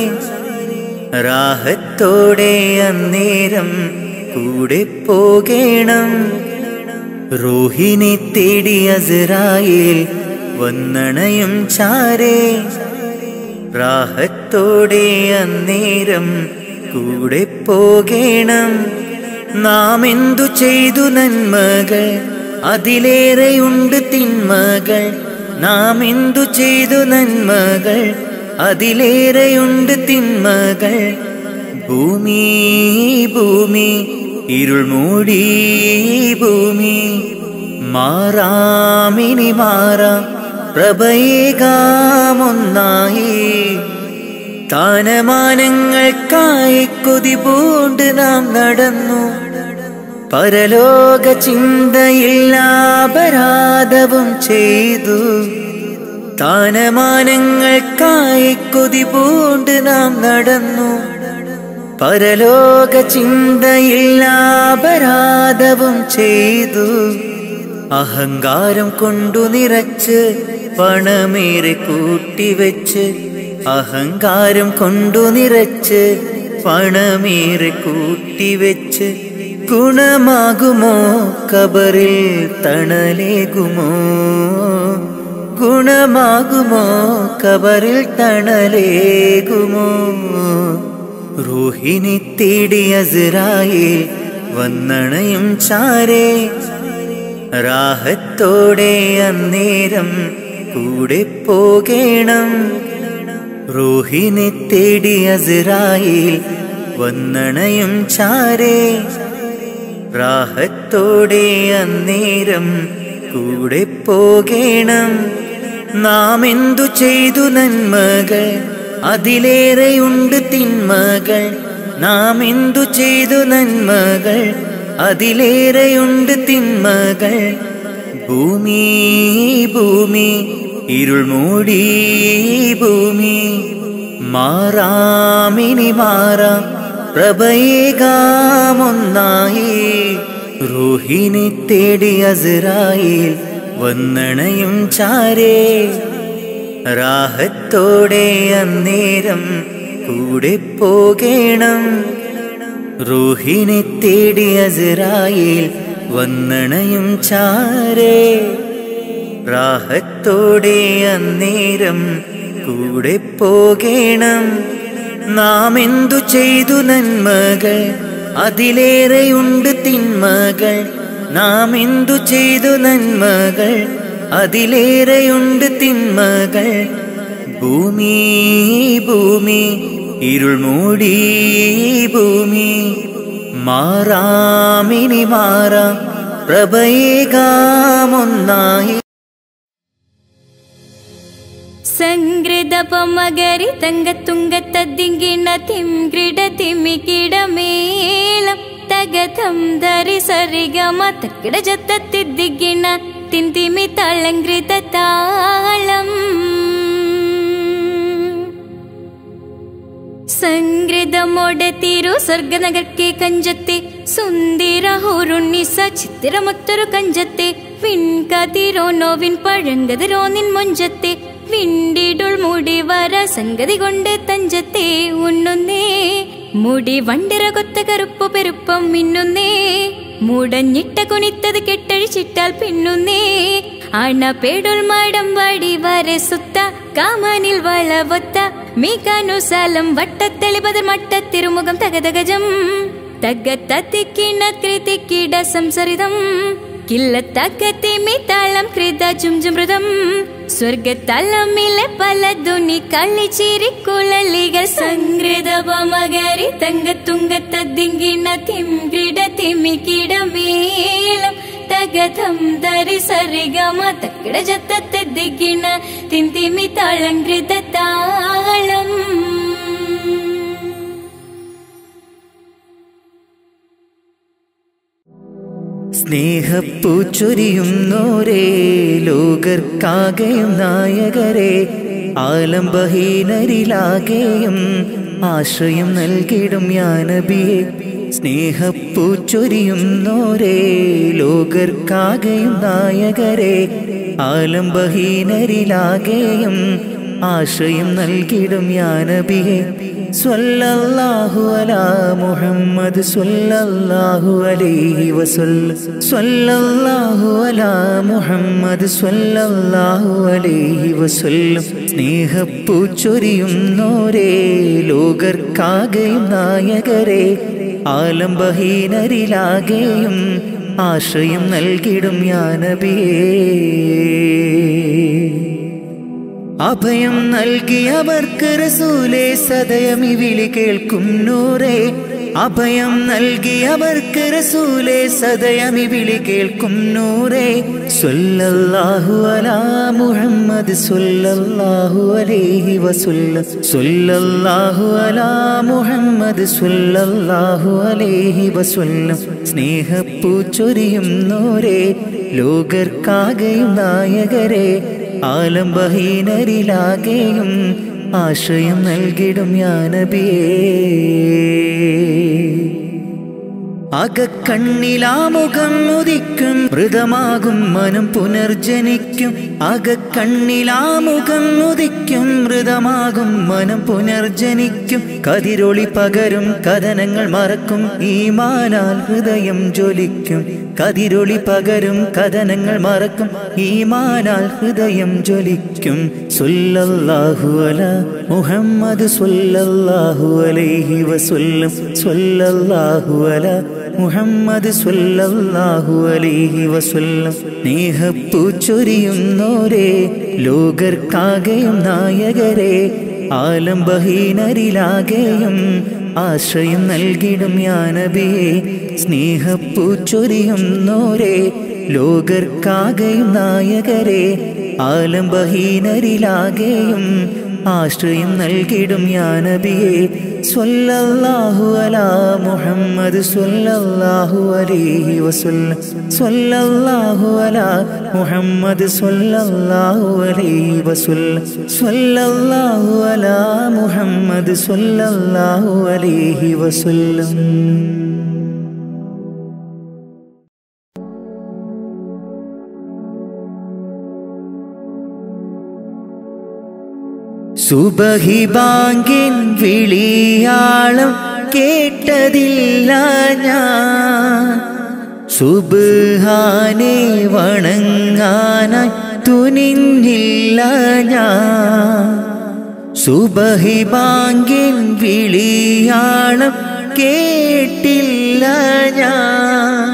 റാഹത്തോടെ അന്നേരം കൂടെ പോകേണം റൂഹിനെ തേടി അസറായിൽ വന്നണയും ചാരേ റാഹത്തോടെ അന്നേരം കൂടെ പോകേണം നാം എന്തു ചെയ്തു നന്മകൾ അതിലേറെയുണ്ട് തിന്മകൾ നാം എന്തു ചെയ്തു നന്മകൾ അതിലേറെയുണ്ട് തിന്മകൾ ഭൂമി ഭൂമി ഇരുൾ മൂടി ഭൂമി മാറാമിനി മാറാം പ്രഭയേകാമൊന്നായി താനമാനങ്ങൾക്കായി കൊതി പൂണ്ട് നാം നടന്നു പരലോക ചിന്തയില്ലാപരാധവും ചെയ്തു താനമാനങ്ങൾക്കായി കൊതി പൂണ്ട് നാം നടന്നു പരലോക ചിന്തയില്ലാപരാധവും ചെയ്തു അഹങ്കാരം കൊണ്ടു നിറച്ച് പണമേറെ കൂട്ടിവെച്ച് അഹങ്കാരം കൊണ്ടു നിറച്ച് പണമേറെ കൂട്ടിവെച്ച് ഗുണമാകുമോ കബറിൽ തണലേകുമോ ഗുണമാകുമോ കബറിൽ തണലേകുമോ റൂഹിനെ തേടി അസറായിൽ വന്നണയും ചാരേ റാഹത്തോടെ അന്നേരം കൂടെ പോകേണം റൂഹിനെ തേടി അസിറായിൽ വന്നണയും ചാരേ റാഹത്തോടെ അന്നേരം കൂടെ പോകേണം നാം എന്തു ചെയ്തു നന്മകൾ അതിലേറെയുണ്ട് തിന്മകൾ നാം എന്തു ചെയ്തു നന്മകൾ അതിലേറെയുണ്ട് തിന്മകൾ ഭൂമി ഭൂമി ഇരുൾ മൂടി ഭൂമി മാറാമിനി മാറാം പ്രഭയേകാമൊന്നായി റൂഹിനെ തേടി അസിറായിൽ വന്നണയും ചാരേ റാഹത്തോടെ അന്നേരം കൂടെ പോകേണം റൂഹിനെ തേടി അസിറായിൽ വന്നണയും ചാരേ റാഹത്തോടെ അന്നേരം കൂടെ പോകേണം നാം എന്തു ചെയ്തു നന്മകൾ അതിലേറെയുണ്ട് തിന്മകൾ നാം എന്തു ചെയ്തു നന്മകൾ അതിലേറെയുണ്ട് തിന്മകൾ ഭൂമി ഭൂമി ഇരുൾ മൂടി ഭൂമി മാറാമിനി മാറാം പ്രഭയേകാമൊന്നായി സംഗ്രതപമകരി തങ്കത്തുങ്കത്തദ്ദിങ്കിണ തിംഗ്രിട തിമികിടമേളം തകതം ധരി സരിഗമ തക്കിട ജത്തത്തിദ്ദിങ്കിണ തിന്തിമി തളങ്കൃത താളം സംഗ്രതമോടെ തിരു സ്വർഗനഗർക്കെ കഞ്ചത്തെ സുന്ദര ഹോറുണ്ണിസ ചിത്തിരമൊത്തൊരു കഞ്ചത്തെ വിൺകതിരോ നോവിൻ പഴങ്കതിരോ നിൻ മൊഞ്ചത്തെ വിണ്ടിടുൾ മുടി വര സംഗതി കൊണ്ട് തഞ്ചത്തെ ഉണ്ണുന്നേ മുടി വണ്ടിര കൊത്ത കറുപ്പു പെരുപ്പം മിന്നുന്നേ മുടഞ്ഞിട്ട കുനിത്തത് കെട്ടഴിച്ചിട്ടാൽ പിന്നുന്നേ അണ പേടുൾ മാടം വടി വരെ സുത്ത കാമനിൽ വളവൊത്ത മീകാനുസാലം വട്ടത്തെളിപതിർ മട്ടത്തിരുമുഖം തകതകജം തകത്തത്തിക്കിണ കൃതിക്കിട സംസരിതം കില്ലത്തക്കത്തിമി താളം കൃത ചുംചുമൃതം സ്വർഗത്തലമിലെ പല ധുനി കളിച്ചിരിക്കുഴലികൾ സംഗ്രതപമകരി തങ്കത്തുങ്കത്തദ്ദിങ്കിണ തിംകിട തിമികിടമേളം തകതം ധരി സരിഗമ തക്കിട ജത്തത്തെദ്ദിക്കിണ തിന്തിമി താളങ്കൃത താളം സ്നേഹപ്പൂ ചൊരിയുന്നോരേ ലോകർക്കാകെയും നായകരെ ആലംബഹീനരിലാകെയും ആശ്രയം നൽകിടും യാനബിയെ സ്നേഹപ്പൂ ചൊരിയുന്നോരേ ലോകർക്കാകെയും നായകരെ ആലംബഹീനരിലാകെയും ആശ്രയം നൽകിടും യാനബിയെ സ്വല്ലല്ലാഹു അലാ മുഹമ്മദ് സ്വല്ലല്ലാഹു അലൈഹി വസല്ല സ്വല്ലല്ലാഹു അലാ മുഹമ്മദ് സ്വല്ലല്ലാഹു അലൈഹി വസല്ലം സ്നേഹപ്പൂ ചൊരിയുന്നോരേ ലോകർക്കാകെയും നായകരെ ആലംബഹീനരിലാകെയും ആശ്രയം നൽകിടും യാനബിയേ അഭയം നൽകിയവർക്ക് റസൂലേ സദയം ഈ വിളി കേൾക്കും നൂറേ അഭയം നൽകിയവർക്ക് റസൂലേ സദയം ഈ വിളി കേൾക്കും നൂറേ സ്വല്ലല്ലാഹു അലാ മുഹമ്മദ് സ്വല്ലല്ലാഹു അലൈഹി വസല്ലം സ്വല്ലല്ലാഹു അലാ മുഹമ്മദ് സ്വല്ലല്ലാഹു അലൈഹി വസല്ലം സ്നേഹപ്പൂ ചൊരിയുന്നോരേ ലോകർക്കാകെയും നായകരെ ആലംബഹീനരിലാകെയും ആശ്രയം നൽകിടും യാനബിയേ അകക്കണ്ണിലാമുഖം ഉദിക്കും മൃതമാകും മനം പുനർജനിക്കും അകക്കണ്ണിലാമുഖം ഉദിക്കും മൃതമാകും മനം പുനർജനിക്കും കതിരൊളി പകരും കഥനങ്ങൾ മറക്കും ഈമാനാൽ ഹൃദയം ജ്വലിക്കും കതിരൊളി പകരും കഥനങ്ങൾ മറക്കും ഈമാനാൽ ഹൃദയം ജ്വലിക്കും സ്വല്ലല്ലാഹു അല മുഹമ്മദ് സ്വല്ലല്ലാഹു അലൈഹി വസല്ലം സ്വല്ലല്ലാഹു അല മുഹമ്മദ് സ്വല്ലല്ലാഹു അലൈഹി വസല്ലം സ്നേഹപ്പൂ ചൊരിയുന്നോരേ ലോകർക്കാകെയും നായകരെ ആലംബഹീനരിലാകെയും ആശ്രയം നൽകിടും യാനബിയെ സ്നേഹപ്പൂ ചൊരിയുന്നോരേ ലോകർക്കാകെയും നായകരെ ആലംബഹീനരിലാകെയും ആശ്രയം നൽകിടും യാനബിയെ സ്വല്ലല്ലാഹു അലാ മുഹമ്മദ് സ്വല്ലല്ലാഹു അലൈഹി വസല്ലം സ്വല്ലല്ലാഹു അലാ മുഹമ്മദ് സ്വല്ലല്ലാഹു അലൈഹി വസല്ലം സ്വല്ലല്ലാഹു അലാ മുഹമ്മദ് സ്വല്ലല്ലാഹു അലൈഹി വസല്ലം സുബഹി ബാങ്കിൻ വിളിയാളം കേട്ടതില്ല ഞാൻ സുബാനെ വണങ്ങാനായി തുനിഞ്ഞില്ല ഞാൻ സുബഹി ബാങ്കിൻ വിളിയാളം കേട്ടില്ല ഞാൻ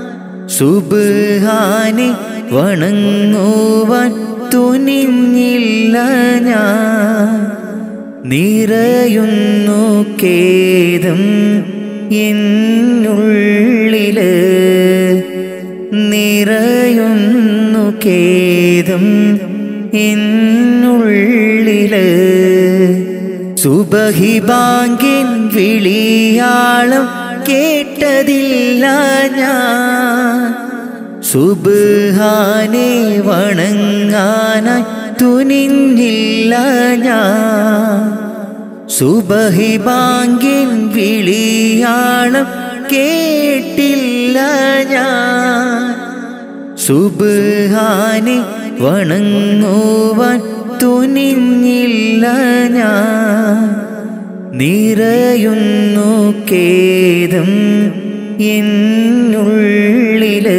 സുബാനെ വണങ്ങുവാൻ തുനിഞ്ഞില്ല ഞാൻ നിറയുന്നു കേദം എന്നുള്ളില് നിറയുന്നു കേദം എന്നുള്ളില് സുബഹി ബാങ്കിൻ വിളിയാളം കേട്ടതില്ല ഞാൻ സുബാനെ വണങ്ങാനായി തുനിഞ്ഞില്ല ഞാൻ സുബഹി ബാങ്കിൻ വിളിയാളം കേട്ടില്ല ഞാൻ സുബാനെ വണങ്ങുവാൻ തുനിഞ്ഞില്ല ഞാൻ നിറയുന്നു കേദം എന്നുള്ളില്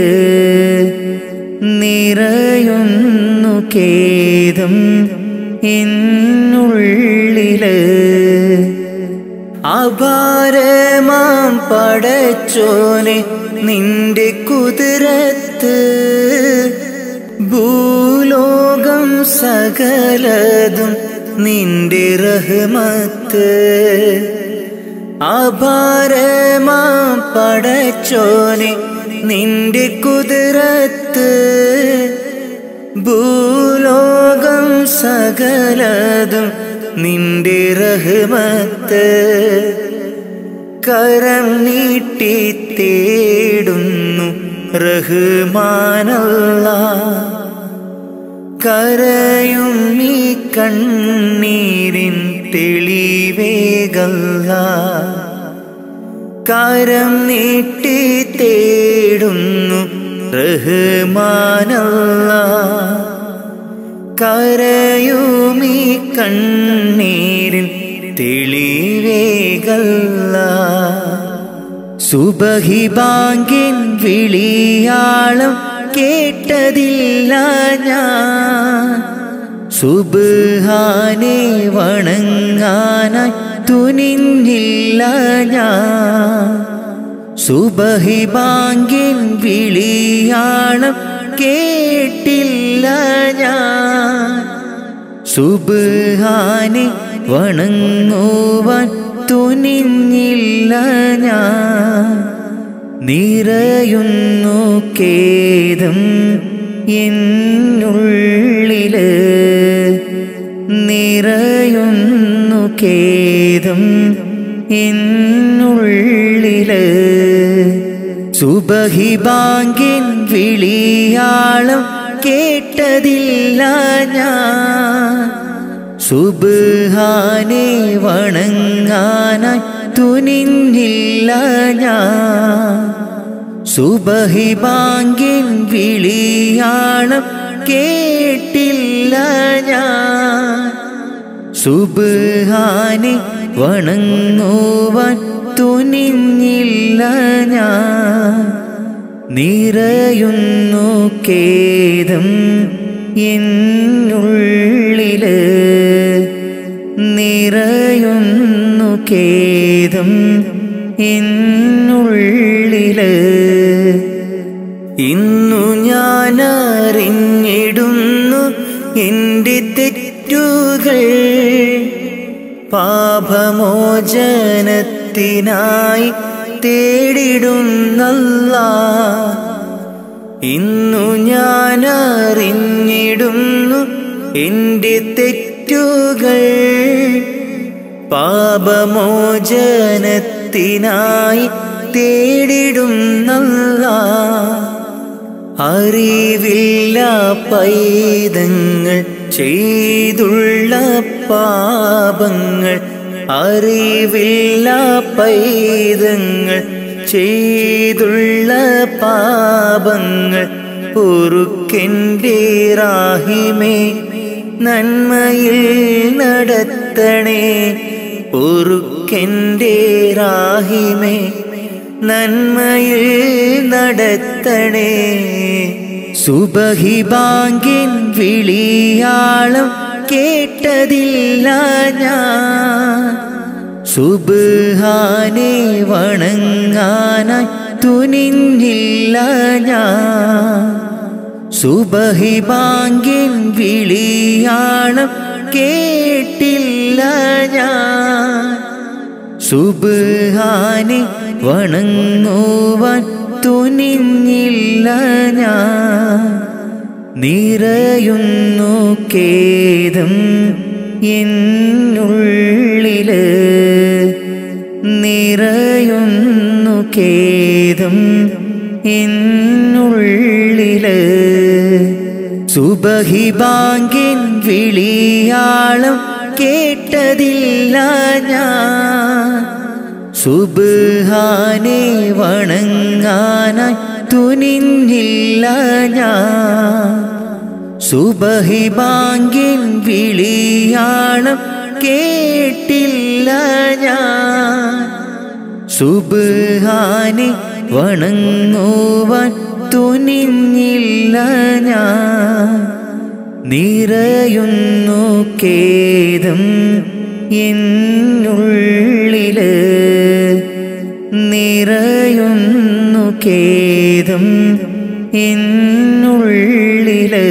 നിറയുന്നു കേദം എന്നുള്ളില് അപാരമാം പടച്ചോനെ നിന്റെ കുതിരത്ത് ഭൂലോകം സകലതും നിന്റെ റഹ്മത്ത് അപാരമാം പടച്ചോനെ നിന്റെ കുതിരത്ത് ഭൂലോകം സകലതും നിന്റെ റഹ്മത്ത് കരം നീട്ടി തേടുന്നു റഹ്മാനല്ല കരയും ഈ കണ്ണീരിൻ തെളിവേകല്ല കരം നീട്ടി തേടുന്നു റഹ്മാനല്ല കരയുമീ കണ്ണീരിൻ തെളിവേകല്ല സുബഹി ബാങ്കിൻ വിളിയാളം കേട്ടതില്ല ഞാൻ സുബാനെ വണങ്ങാനായി തുനിഞ്ഞില്ല ഞാൻ സുബഹി ബാങ്കിൻ വിളിയാളം കേട്ടില്ല ഞാൻ സുബാനെ വണങ്ങുവാൻ തുനിഞ്ഞില്ല ഞാൻ നിറയുന്നു കേദം എന്നുള്ളില് നിറയുന്നു കേദം എന്നുള്ളില് സുബഹി ബാങ്കിൻ വിളിയാളം കേട്ടതില്ല ഞാൻ സുബാനെ വണങ്ങാനായി തുനിഞ്ഞില്ല ഞാൻ സുബഹി ബാങ്കിൻ വിളിയാളം കേട്ടില്ല ഞാൻ സുബാനെ വണങ്ങുവാൻ തുനിഞ്ഞില്ല ഞാൻ നിറയുന്നു കേദം എന്നുള്ളില് നിറയുന്നു കേദം എന്നുള്ളില് ഇന്നു ഞാൻ അറിഞ്ഞിടുന്നു എൻ്റെ തെറ്റുകൾ പാപമോചനത്തിനായി തേടിടുന്നല്ല ഇന്നു ഞാൻ അറിഞ്ഞിടുന്നു എൻ്റെ തെറ്റുകൾ പാപമോചനത്തിനായി തേടിടുന്നല്ല അറിവില്ല പൈതങ്ങൾ ചെയ്തുള്ള പാപങ്ങൾ അറിവില്ല പൈതങ്ങൾ ചെയ്തുള്ള പാപങ്ങൾ പൊറുക്കെൻ്റെ റാഹിമേ നന്മയിൽ നടത്തണേ പൊറുക്കെൻ്റെ റാഹിമേ നന്മയിൽ നടത്തണേ സുബഹി ബാങ്കിൻ വിളിയാളം കേട്ടതില്ല ഞാൻ സുബാനെ വണങ്ങാനായി തുനിഞ്ഞില്ല ഞാൻ സുബഹി ബാങ്കിൻ വിളിയാളം കേട്ടില്ല ഞാൻ സുബാനെ വണങ്ങുവാൻ തുനിഞ്ഞില്ല ഞാൻ നിറയുന്നു കേദം എന്നുള്ളില് നിറയുന്നു കേദം എന്നുള്ളില് സുബഹി ബാങ്കിൻ വിളിയാളം കേട്ടതില്ല ഞാൻ സുബാനെ വണങ്ങാനായി തുനിഞ്ഞില്ല ഞാൻ സുബഹി ബാങ്കിൻ വിളിയാളം കേട്ടില്ല ഞാൻ സുബാനെ വണങ്ങുവാൻ തുനിഞ്ഞില്ല ഞാൻ നിറയുന്നു കേദം എന്നുള്ളില് നിറയുന്നു കേദം എന്നുള്ളില്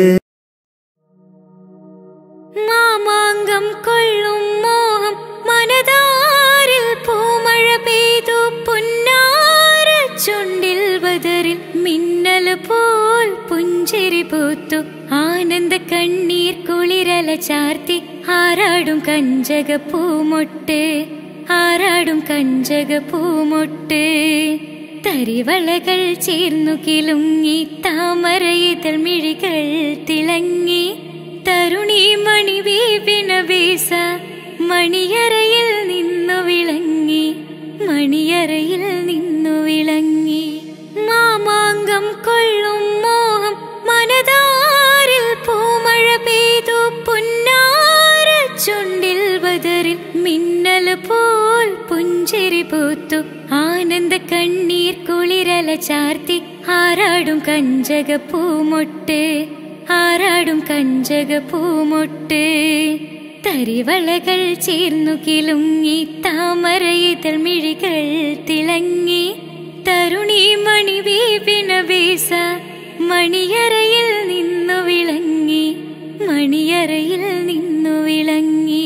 മാമാങ്കം കൊള്ളും മോഹം മനതാരിൽ പൂമഴ പെയ്തു പുന്നാര ചുണ്ടിൽ ബദറിൽ മിന്നൽ പോൽ പുഞ്ചിരി പൂത്തു ആനന്ദ കണ്ണീർ കുളിരല ചാർത്തി ആരാടും കഞ്ചക പൂമൊട്ട് ആരാടും കഞ്ചക പൂമൊട്ട് തരിവളകൾ ചേർന്നു കിലുങ്ങി താമരയിതൾ മിഴികൾ തിളങ്ങി തരുണി മണി വീപിന വീസ മണിയറയിൽ നിന്നു വിളങ്ങി മണിയറയിൽ നിന്നു വിളങ്ങി മാമാങ്കം കൊള്ളും മോഹം മനതാരിൽ പൂമഴ പെയ്തു പുന്നാര ചുണ്ടിൽ ബദറിൽ മിന്നൽ പോൽ പുഞ്ചിരി പൂത്തു ആനന്ദ കണ്ണീർ കുളിരല ചാർത്തി ആരാടും കഞ്ചക പൂമൊട്ട് ആരാടും കഞ്ചക പൂമൊട്ട് തരിവളകൾ ചേർന്നു കിലുങ്ങി താമരയിതൾ മിഴികൾ തിളങ്ങി തരുണി മണി വീപിന വീസ മണിയറയിൽ നിന്നു വിളങ്ങി മണിയറയിൽ നിന്നു വിളങ്ങി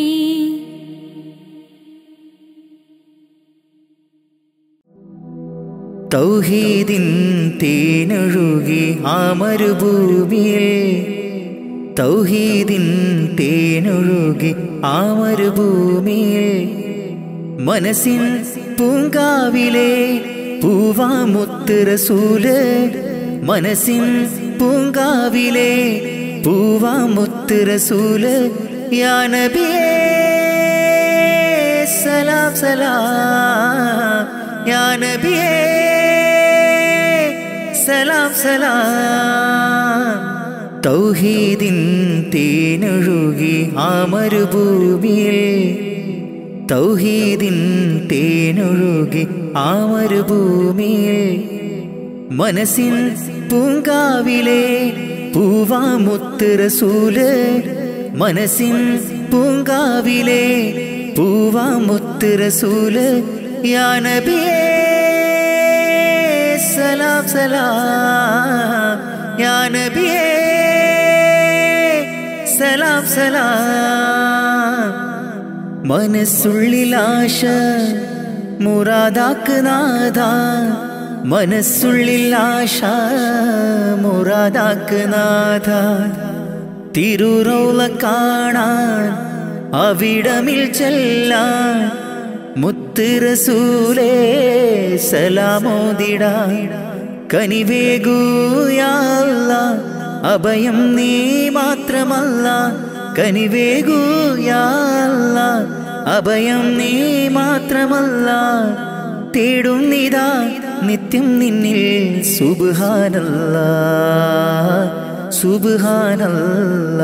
തൗഹീദിൻ തേനൊഴുകി ആ മരുഭൂമിയിൽ തൗഹീദിൻ തേനൊഴുകി ആ മരുഭൂമിയിൽ മനസ്സിൻ പൂങ്കാവിലെ പൂവാമുത്ത് റസൂല് മനസ്സിൻ പൂങ്കാവിലെ പൂവാമുത്ത് റസൂല് യാ നബിയേ സലാം സലാം യാ നബിയേ സലാം സലാം തൗഹീദിൻ തേനൊഴുകി ആ മരുഭൂമിയിൽ തൗഹീദിൻ തേനൊഴുകി ആ മരുഭൂമിയിൽ മനസ്സിൻ പൂങ്കാവിലെ പൂവാമുത്ത് റസൂല് മനസ്സിൻ പൂങ്കാവിലെ പൂവാമുത്ത് റസൂല് യാ നബിയേ സലാം സലാം യാ നബിയേ സലാം സലാം മനസ്സുള്ളിലാശ മുറാദാക്ക് നാഥ മനസ്സുള്ളിലാശ മുറാദാക്ക് നാഥ തിരുറൗല കാണാൻ അവിടമിൽ ചെല്ലാൻ മുത്ത് റസൂലേ സലാമോദിട കനിവേഗൂയാല്ല അഭയം നീ മാത്രമല്ല കനിവേഗൂയാല്ല അഭയം നീ മാത്രമല്ല തേടുന്നിതാ നിത്യം നിന്നിൽ സുബാനല്ല സുബാനല്ല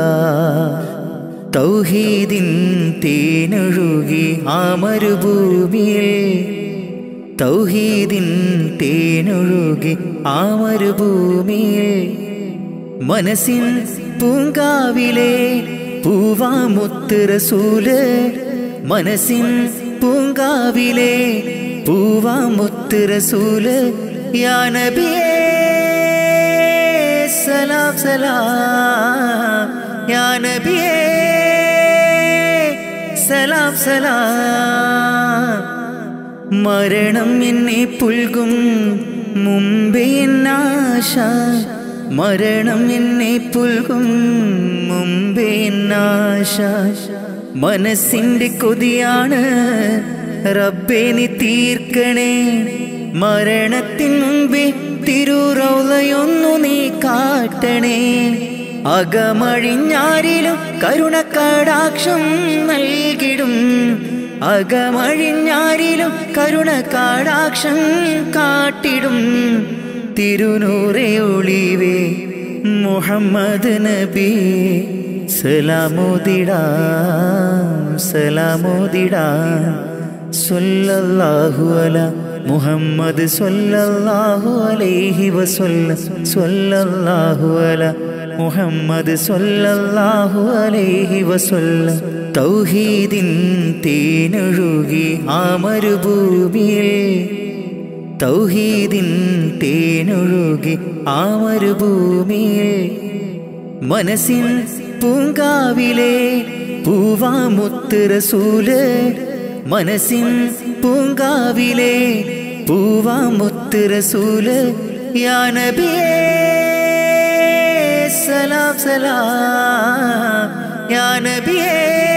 തൗഹീദിൻ തേനൊഴുകി ആ മരുഭൂമിയിൽ തൗഹീദിൻ തേനൊഴുകി ആ മരുഭൂമിയിൽ മനസ്സിൻ പൂങ്കാവിലെ പൂവാമുത്ത് റസൂല് മനസ്സിൻ പൂങ്കാവിലെ പൂവാമുത്ത് റസൂല് യാ നബിയേ സലാം സലാം യാ നബിയേ സലാം സലാം മരണം എന്നെ പുൽകും മുമ്പേ എന്നാശ മരണം എന്നെ പുൽകും മുമ്പേ എന്നാശ മനസ്സിന്റെ കൊതിയാണ് റബ്ബേ നീ തീർക്കണേ മരണത്തിൻ മുമ്പേ തിരുറൗലയൊന്നു നീ കാട്ടണേ അകമഴിഞ്ഞാരിലും കരുണക്കടാക്ഷം നൽകിടും അകമഴിഞ്ഞാരിലും കരുണക്കടാക്ഷം കാട്ടിടും തിരുനൂറെ ഒളിവേ മുഹമ്മദ് നബി സലാമോദിടാം സലാമോദിടാം സ്വല്ലല്ലാഹു അല മുഹമ്മദ് സ്വല്ലല്ലാഹു അലൈഹി വസല്ല സ്വല്ലല്ലാഹു അല മുഹമ്മദ് സ്വല്ലല്ലാഹു അലൈഹി വസല്ല തൗഹീദിൻ തേനൊഴുകി ആ മരുഭൂമിയിൽ തൗഹീദിൻ തേനൊഴുകി ആ മരുഭൂമിയിൽ മനസ്സിൻ പൂങ്കാവിലെ പൂവാമുത്ത് റസൂല് മനസ്സിൻ പൂങ്കാവിലെ പൂവാമുത്ത് റസൂല് യാ നബിയേ സലാം സലാം യാ നബിയേ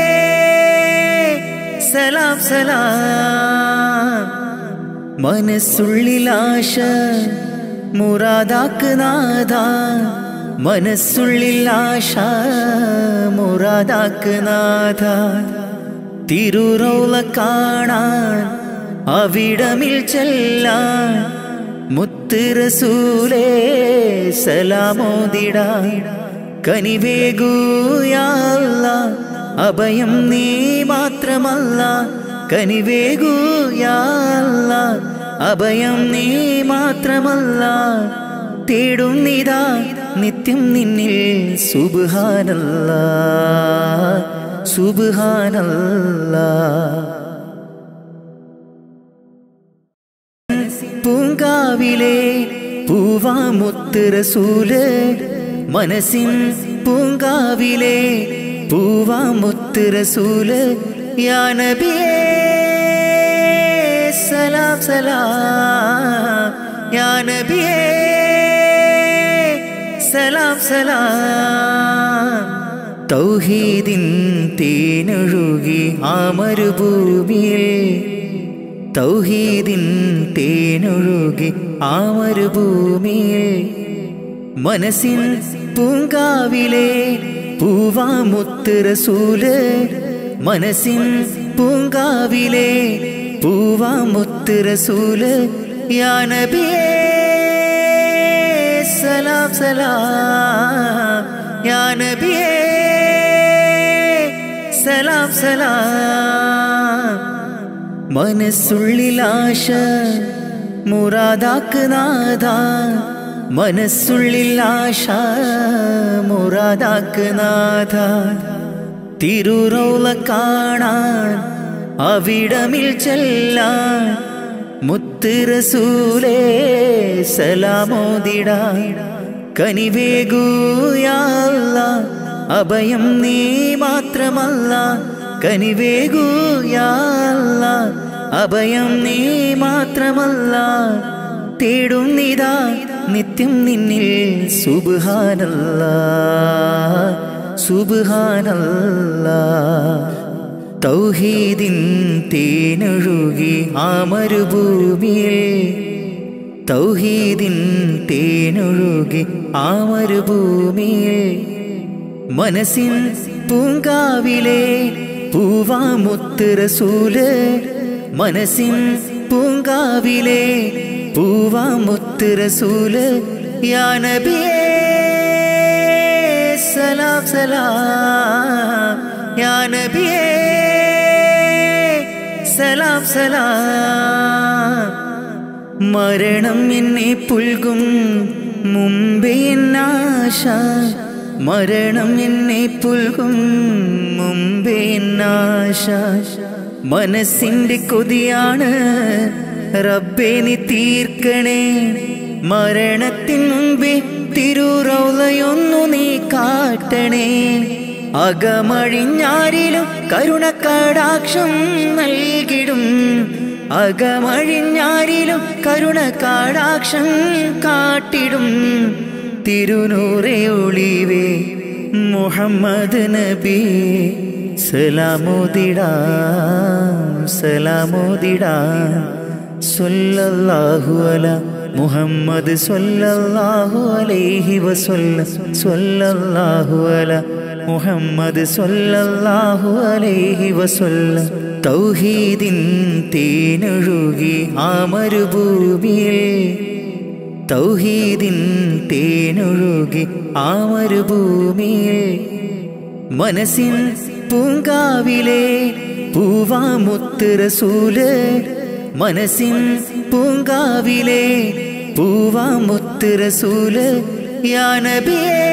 സലാം സലാം മനസ്സുള്ളിലാശ മുറാദാക്ക് നാഥ മനസ്സുള്ളിലാശ മുറാദാക്ക് നാഥ തിരുറൗല കാണാൻ അവിടമിൽ ചെല്ലാൻ മുത്ത് റസൂലേ സലാമോദിട കനിവേഗൂയാല്ല അഭയം നീ മാത്രമല്ല കനിവേഗൂയാല്ല അഭയം നീ മാത്രമല്ല തേടുന്നിതാ നിത്യം നിന്നിൽ സുബാനല്ല സുബാനല്ല പൂങ്കാവിലെ പൂവാമുത്ത് റസൂല് മനസ്സിൻ പൂങ്കാവിലെ പൂവാമുത്ത് റസൂല് യാ നബിയേ സലാം സലാം യാ നബിയേ സലാം സലാം തൗഹീദിൻ തേനൊഴുകി ആ മരുഭൂമിയിൽ തൗഹീദിൻ തേനൊഴുകി ആ മരുഭൂമിയിൽ മനസ്സിൻ പൂങ്കാവിലെ പൂവാമുത്ത് റസൂല് മനസ്സിൻ പൂങ്കാവിലെ പൂവാമുത്ത് റസൂല് യാ നബിയേ സലാം സലാം യാ നബിയേ സലാം സലാം മനസ്സുള്ളിലാശ മുറാദാക്ക് നാഥ മനസ്സുള്ളിലാശ മുറാദാക്ക് നാഥ തിരുറൗല കാണാൻ അവിടമിൽ ചെല്ലാൻ മുത്ത് റസൂലേ സലാമോദിട കനിവേഗൂയാല്ല അഭയം നീ മാത്രമല്ല കനിവേഗൂയാല്ല അഭയം നീ മാത്രമല്ല തേടും നിതാ നിത്യം നിന്നിൽ സുബാനല്ല സുബാനല്ല തൗഹീദിൻ തേനൊഴുകി ആ മരുഭൂമിയിൽ തൗഹീദിൻ തേനൊഴുകി ആ മരുഭൂമിയിൽ മനസ്സിൻ പൂങ്കാവിലെ പൂവാമുത്ത് റസൂല് മനസ്സിൻ പൂങ്കാവിലെ പൂവാമുത്ത് റസൂല് യാ നബിയേ സലാം സലാം യാ നബിയേ സലാം സലാം മരണം എന്നെ പുൽകും മുമ്പേ എന്നാശ മരണം എന്നെ പുൽകും മുമ്പേ എന്നാശ മനസ്സിന്റെ കൊതിയാണ് റബ്ബേ നീ തീർക്കണേ മരണത്തിൻ മുമ്പേ തിരുറൗലയൊന്നു നീ കാട്ടണേ അകമഴിഞ്ഞാരിലും കരുണക്കടാക്ഷം നൽകിടും അകമഴിഞ്ഞാരിലും കരുണക്കാടാക്ഷം കാട്ടിടും തിരുനൂറെ ഒളിവേ മുഹമ്മദ് നബി സലാമോദിടാം സലാമോദിടാം സ്വല്ലല്ലാഹു അല മുഹമ്മദ് സ്വല്ലല്ലാഹു അലൈഹി വസല്ല സ്വല്ലല്ലാഹു അല മുഹമ്മദ് സ്വല്ലല്ലാഹു അലൈഹി വസല്ല തൗഹീദിൻ തേനൊഴുകി ആ മരുഭൂമിയിൽ തൗഹീദിൻ തേനൊഴുകി ആ മരുഭൂമിയിൽ മനസ്സിൻ പൂങ്കാവിലെ പൂവാമുത്ത് റസൂല് മനസ്സിൻ പൂങ്കാവിലെ പൂവാമുത്ത് റസൂല് യാ നബിയേ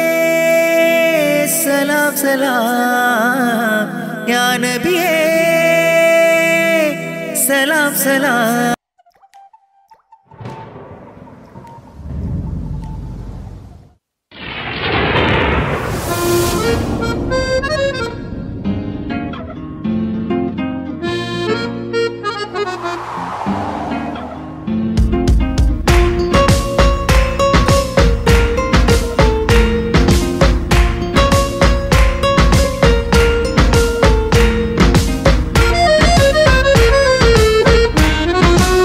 സലാം സലാം യാ നബിയേ സലാം സലാം ും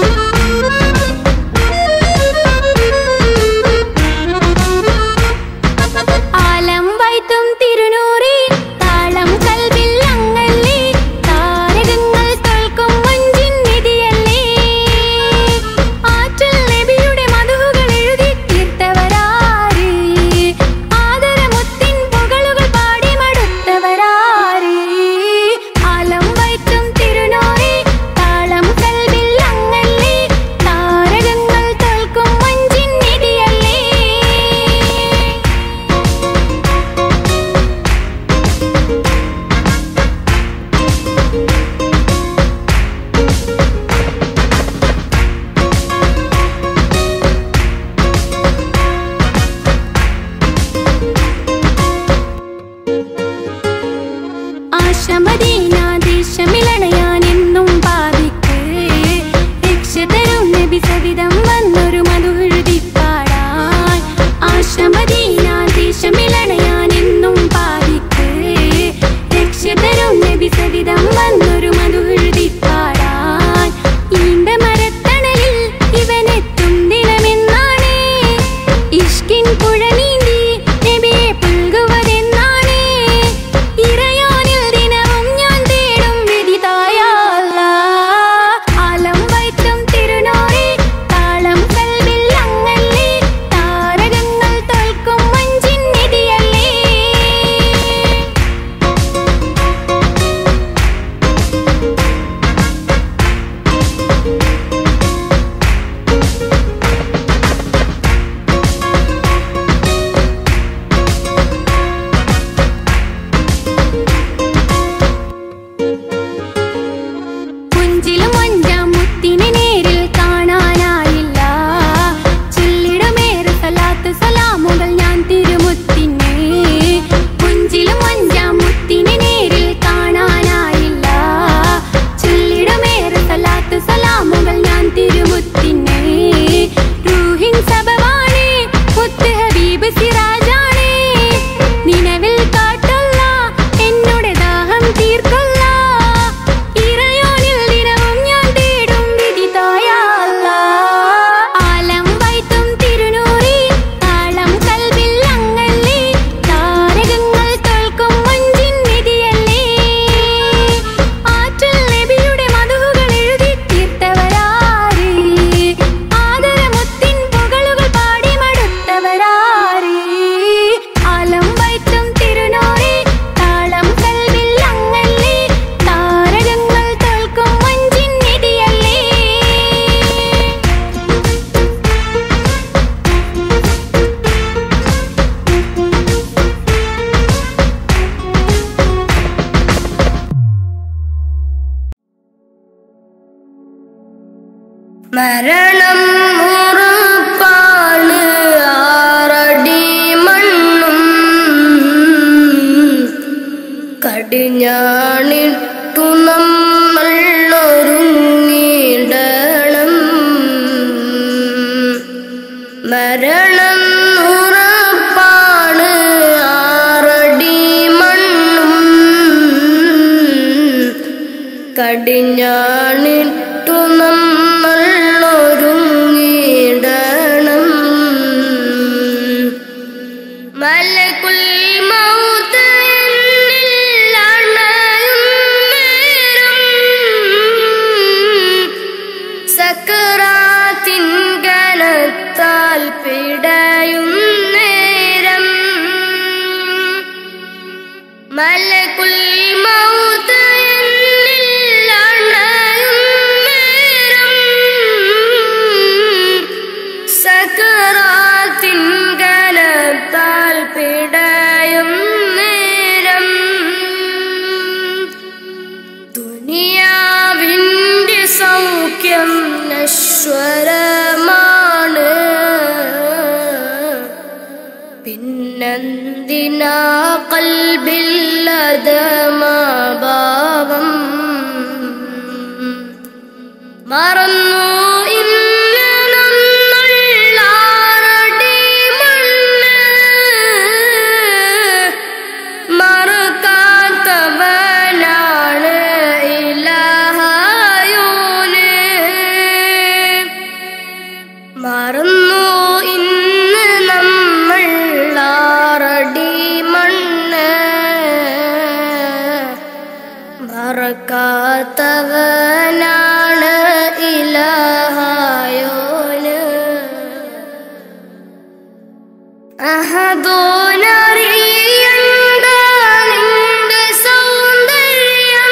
മരണം ഉറപ്പാണ് ആറടി മണ്ണും കടിഞ്ഞാണിട്ടു നമ്മൾ ഒരുങ്ങിടണം മരണം ഉറപ്പാണ് ആറടി മണ്ണും കടിഞ്ഞാണിട്ടു നമ്മൾ ഒരുങ്ങിടണം മലകുൽ മൗത്ത് എന്നിൽ അണയും നേരം സക്കറാത്തിൻ കനത്താൽ പിടയും നേരം മലകുൽ മൗത്ത് എന്നിൽ അണയും നേരം സക്കറാത്തിൻ കനത്താൽ പിടയും നേരം ദുനിയാവിൻ്റെ സൗഖ്യം നശ്വരമാണ് പിന്നെന്തിനാ കൽബില്ലതമാഭാവം മറന്നു ഇന്ന് നമ്മൾ ആറടി മണ്ണ് മറുക്കാത്തവനാണ് ഇലഹായോന് മറന്നു ഇന്ന് നമ്മൾ ആറടി മണ്ണ് മറക്കാത്തവനാണ് ഇലഹായോന് അഹദോനറിയണ്ട നിന്റെ സൗന്ദര്യം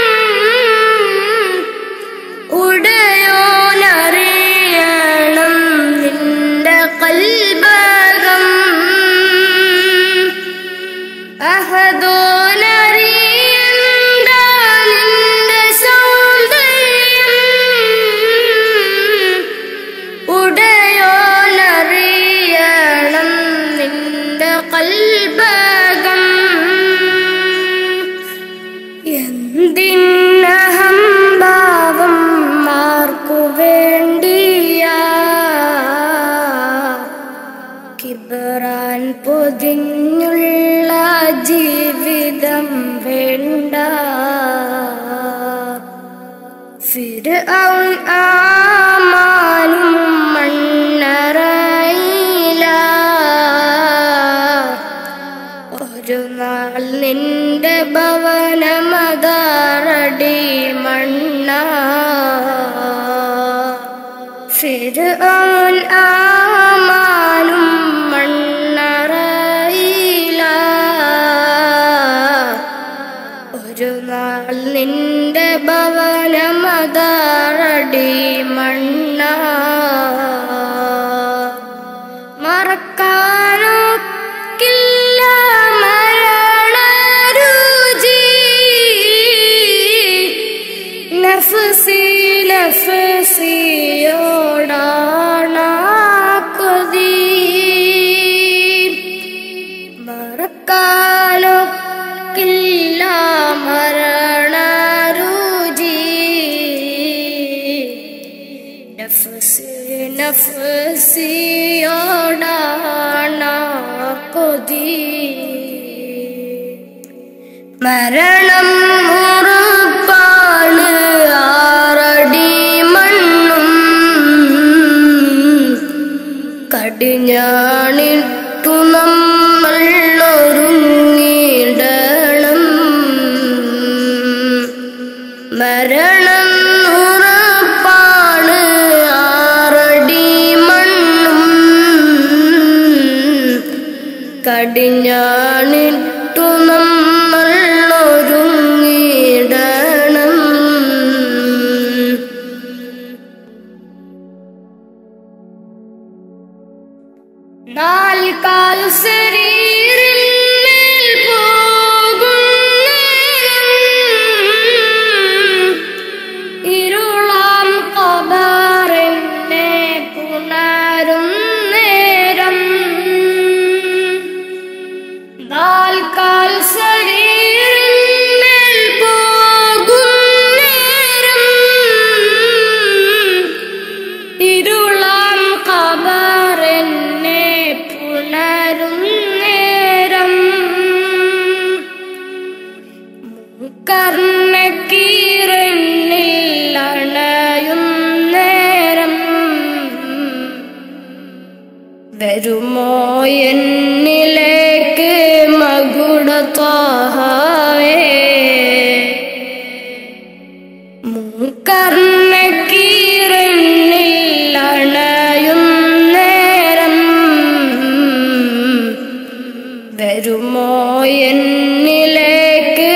ഉടയോനറിയണം നിന്റെ കൽബകം അഹദോനറിയണ്ട നിന്റെ സൗന്ദര്യം ഉടയോനറിയണം നിന്റെ കൽബകം എന്തിനഹംഭാവം ആർക്കു വേണ്ടിയാ കിബറാൻ പൊതിഞ്ഞുള്ള ജീവിതം വേണ്ട ഫിർഔൻ ആമാനും മണ്ണറയില ഒരു നാൾ നിന്റെ ഭവനമതാറടി മണ്ണ ഫിർഔൻ ആമാനും മണ്ണറയില ഒരു നാൾ നിന്റെ ഭവനമതാറടി മണ്ണ മറക്കാനൊക്കില്ല മരണരുചി നഫ്സി നഫ്സിയോടാണ കൊതി മറക്കാനൊക്കില്ല മരണരുചി നഫ്സി നഫ്സിയോടാണ കൊതി മരണം ഉറപ്പാണ് ആറടി മണ്ണും കടിഞ്ഞാണിട്ടു നമ്മൾ ഒരുങ്ങിടണം മരണം ഉറപ്പാണ് ആറടി മണ്ണും കടിഞ്ഞാണിട്ടു നമ്മൾ ഒരുങ്ങിടണം നാൽക്കാൽ ശരീരിന്മേൽ പോകും നേരം ഇരുളാം കബറിൻ സരീറിന്മേൽ പോകും നേരം ഇരുളാം കബറെന്നെ പുണരും നേരം കർണക്കീറന്നിൽ അണയും നേരം വരുമോ എന്നിലേക്ക് മകുടത്തോഹവേ മൂക്കർണക്കീറന്നിൽ അണയും നേരം വരുമോ എന്നിലേക്ക്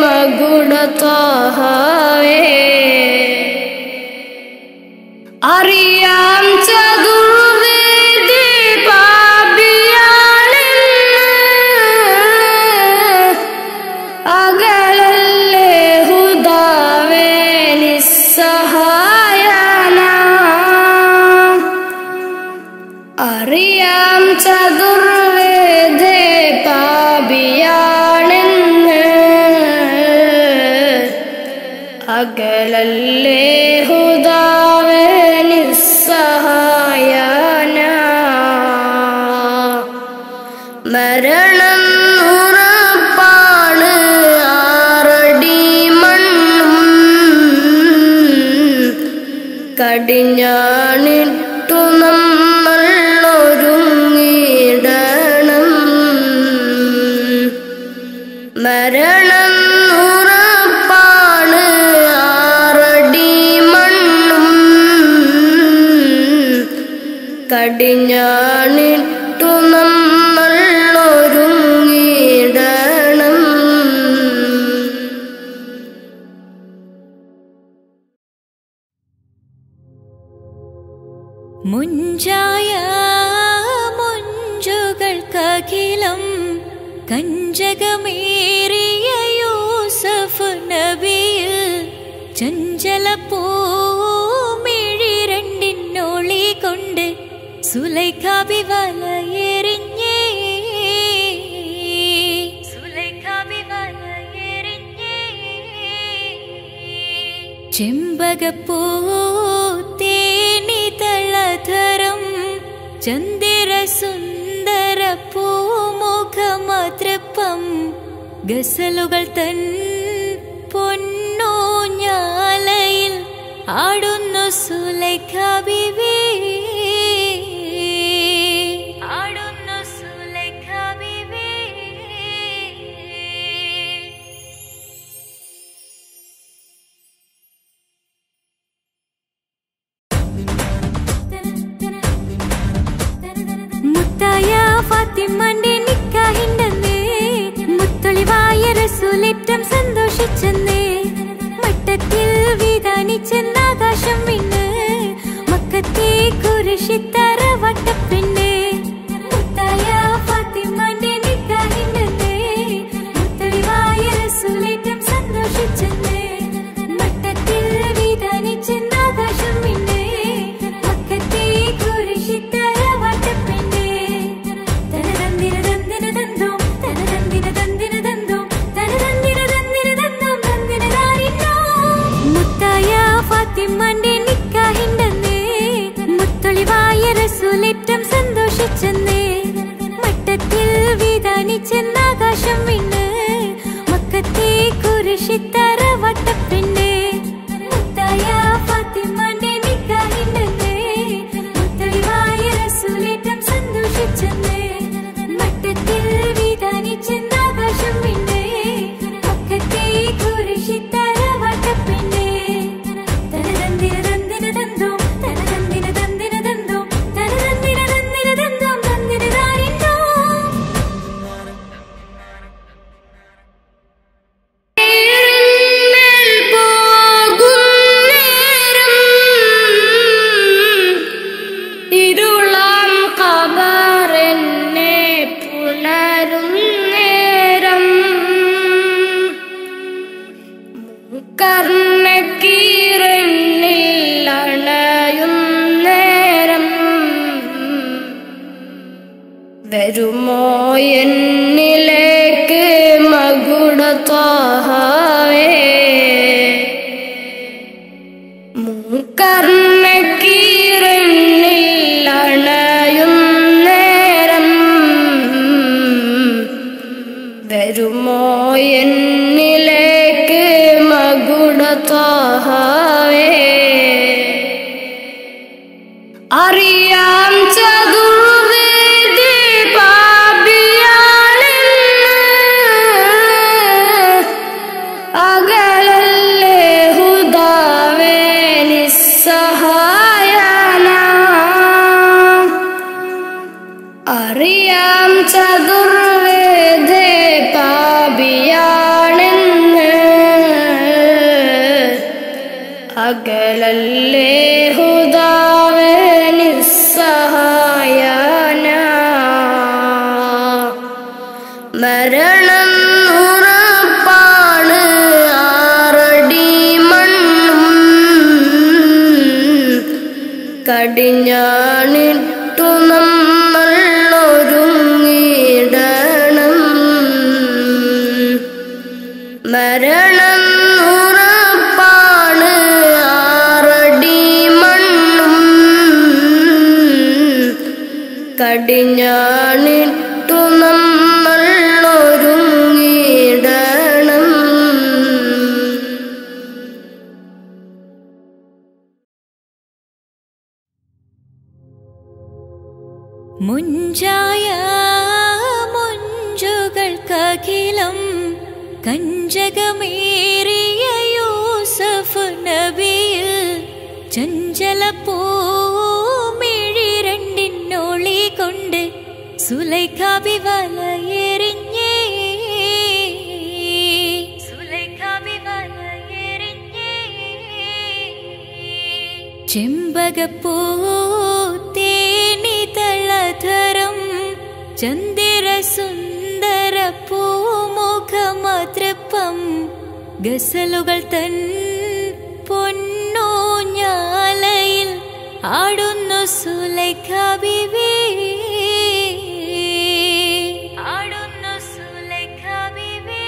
മകുടത്തോഹവേ അറിയാം ചതുർവേദി പാപിയാണെന്ന് അകലല്ലേ ഹുദാവേ നിസ്സഹായന അറിയാം ചതുർവേദേ പാപിയാണെന്ന് അകലല്ലേ ഹുദാവേ നിസ്സഹായന മരണം ഉറപ്പാണ് ആറടി മണ്ണും കടിഞ്ഞാണിട്ടു നമ്മൾ ഒരുങ്ങിടണം മരണം ഉറപ്പാണ് ആറടി മണ്ണും കടിഞ്ഞാണിട്ടു നമ്മൾ ഒരുങ്ങിടണം മുഞ്ചായ മുഞ്ചുകൾക്കഖിലം കഞ്ചകമേറിയ യൂസഫ് നബിയിൽ ചഞ്ചല പൂമിഴി രണ്ടിനൊളി കൊണ്ട് സുലൈഖാബി വലയെറിഞ്ഞേ സുലൈഖാബി വലയെറിഞ്ഞേ ചെമ്പകപ്പൂ തേനിതളധരം ചന്ദിര സുന്ദര പൂമുഖമതൃപ്പം ഗസലുകൾ തൻ പൊന്നൂഞ്ഞാലയിൽ ആടുന്നു സുലൈഖാബിവേ ആടുന്നു സുലൈഖാബിവേ മുത്തായ ഫാത്തിമാന്റെ നിക്കാഹിണ്ടെന്ന് മുത്തൊളിവായ റസൂലേറ്റം സന്തോഷിച്ചെന്ന് മട്ടത്തിൽ വിധാനിച്ചെന്ന് ആകാശം വിണ്ണ് മക്കത്തെ കുരിശിത്തറ വട്ടപ്പെണ്ണ് മുത്തായ ഫാത്തിമാന്റെ നിക്കാഹിണ്ടെന്ന് മുത്തൊളിവായ റസൂലേറ്റം സന്തോഷിച്ചെന്ന് മട്ടത്തിൽ വിധാനിച്ചെന്ന് ആകാശം വിണ്ണ് മക്കത്തെ കുരിശിത്തറ വട്ടപ്പെണ്ണ് തനതന്തിര തന്തിര തന്തോം തനതന്തിര തന്തിര തന്തോം തനതന്തിര തന്തിര തന്തോം തന്തിര താരിന്നോ മുത്തായ ഫാത്തിമാന്റെ നിക്കാഹിണ്ടെന്ന് മുത്തൊളിവായ റസൂലേറ്റം സന്തോഷിച്ചെന്ന് മട്ടത്തിൽ വിധാനിച്ചെന്ന് ആകാശം വിണ്ണ് മക്കത്തെ കുരിശിത്തറ വട്ടപ്പെണ്ണ് മുത്തായ ഫാത്തിമാന്റെ നിക്കാഹിണ്ടെന്ന് മുത്തൊളിവായ റസൂലേറ്റം സന്തോഷിച്ചെന്ന് മട്ടത്തിൽ വിധാനിച്ചെന്ന് ആകാശം വിണ്ണ് മക്കത്തെ കുരിശിത്തറ വട്ടപ്പെണ്ണ് തനതന്തിര തന്തിര തന്തോം തനതന്തിര തന്തിര തന്തോം തനതന്തിര തന്തിര തന്തോം തന്തിര താരിന്നോ മേൽ പോകും നേരം ഇരുളാം കബറെന്നെ പുണരും നേരം കർണക്കീറന്നിൽ അണയും നേരം വരുമോ എന്നിലേക്ക് മകുടത്വാഹവേ മൂക്കർണക്കീരണിൽ അണയും നേരം വരുമോ എന്നിലേക്ക് മകുടത്വാഹവേ അറിയാം ചതുർവേദി പാപിയാണെന്ന് അകലല്ലേ ഹുദാവേ നിസ്സഹായന അറിയാം ചതുർവേദേ പാപിയാണെന്ന് അകലല്ലേ ഹുദാവേ നിസ്സഹായന മരണം ഉറപ്പാണ് ആറടി മണ്ണും കടിഞ്ഞാണിട്ടു നമ്മൾ ഒരുങ്ങിടണം മരണം ഉറപ്പാണ് ആറടി മണ്ണും കടിഞ്ഞാണിട്ടു നമ്മൾ ഒരുങ്ങിടണം മുഞ്ചായ മുഞ്ചുകൾക്കഖിലം കഞ്ചകമേറിയ യൂസഫ് നബിയിൽ ചഞ്ചല പൂമിഴി രണ്ടിനൊളി കൊണ്ട് സുലൈഖാബി വലയെറിഞ്ഞേ സുലൈഖാബി വലയെറിഞ്ഞേ ചെമ്പകപ്പൂ തേനിതളധരം ചന്ദിര സുന്ദര പൂമുഖമതൃപ്പം ഗസലുകൾ തൻ പൊന്നൂഞ്ഞാലയിൽ ആടുന്നു സുലൈഖാബിവേ ആടുന്നു സുലൈഖാബിവേ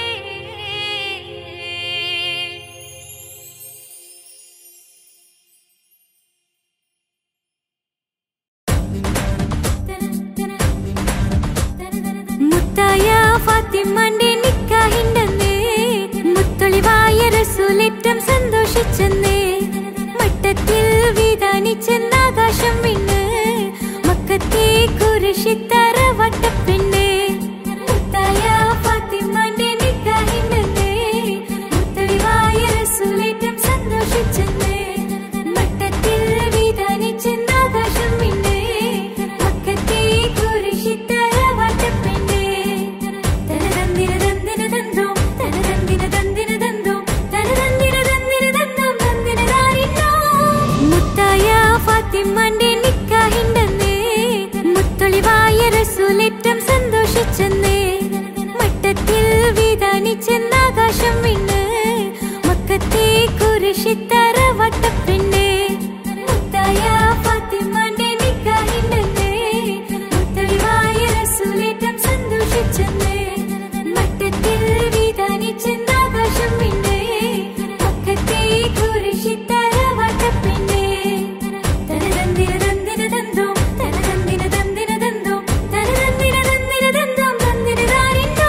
മുത്തായ ഫാത്തിമന്റെ നിക്കാഹിണ്ടെന്ന് മുത്തൊളിവായ റസൂലേറ്റം സന്തോഷിച്ചെന്ന് മട്ടത്തിൽ വിധാനിച്ചെന്ന് ആകാശം വിണ്ണ് മക്കത്തെ കുരിശിത്തറ വട്ടപ്പെണ്ണ് മുത്തായ ഫാത്തിമന്റെ നിക്കാഹിണ്ടെന്ന് മുത്തൊളിവായ റസൂലേറ്റം സന്തോഷിച്ചെന്ന് മട്ടത്തിൽ വിധാനിച്ചെന്ന് ആകാശം വിണ്ണ് മക്കത്തെ കുരിശിത്തറ വട്ടപ്പെണ്ണ് തനതന്തിര തന്തിര തന്തോ തനതന്തിര തന്തിര തന്തോ തനതന്തിര തന്തിര തന്തോ തന്തിര താരിട്ടോ മുത്തായ ഫാത്തിമന്റെ നിക്കാഹിണ്ടെന്ന് മുത്തൊളിവായ റസൂലേറ്റം സന്തോഷിച്ചെന്ന് മട്ടത്തിൽ വിധാനിച്ചെന്ന് ആകാശം വിണ്ണ് മക്കത്തെ കുരിശിത്തറ വട്ടപ്പെണ്ണ് മുത്തായ ഫാത്തിമന്റെ നിക്കാഹിണ്ടെന്ന് മുത്തൊളിവായ റസൂലേറ്റം സന്തോഷിച്ചെന്ന് മട്ടത്തിൽ വിധാനിച്ചെന്ന് ആകാശം വിണ്ണ് മക്കത്തെ കുരിശിത്തറ വട്ടപ്പെണ്ണ് തനതന്തിര തന്തിര തന്തോ തനതന്തിര തന്തിര തന്തോ തനതന്തിര തന്തിര തന്തോ തന്തിര താരിട്ടോ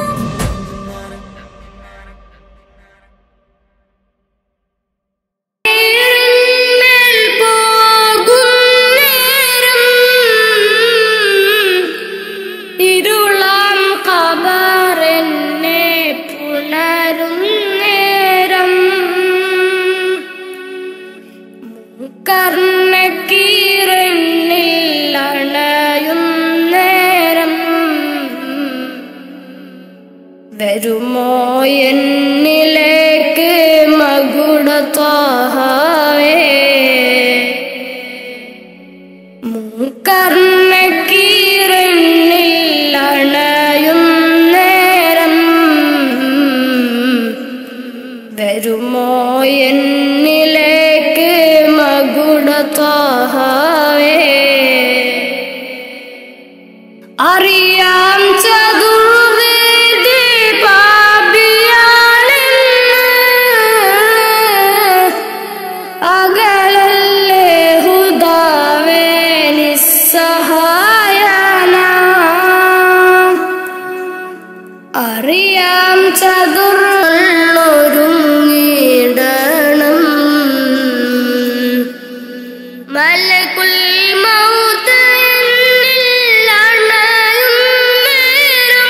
മേൽ പോകും നേരം ഇരുളാം കബറെന്നെ പുണരും നേരം കർണക്കീരണിൽ അണയും നേരം വരുമോ എന്നിലേക്ക് മകുടത്വാഹവേ മൂക്കർണക്കീരണിൽ അണയും നേരം വരുമോ എന്നിലേക്ക് മകുടത്വാഹവേ അറിയാം ചതുർവേദി പാ അറിയാം ചതുർന്നൊരുങ്ങിടണം മലകുൽ മൗത്ത് എന്നിൽ അണയും നേരം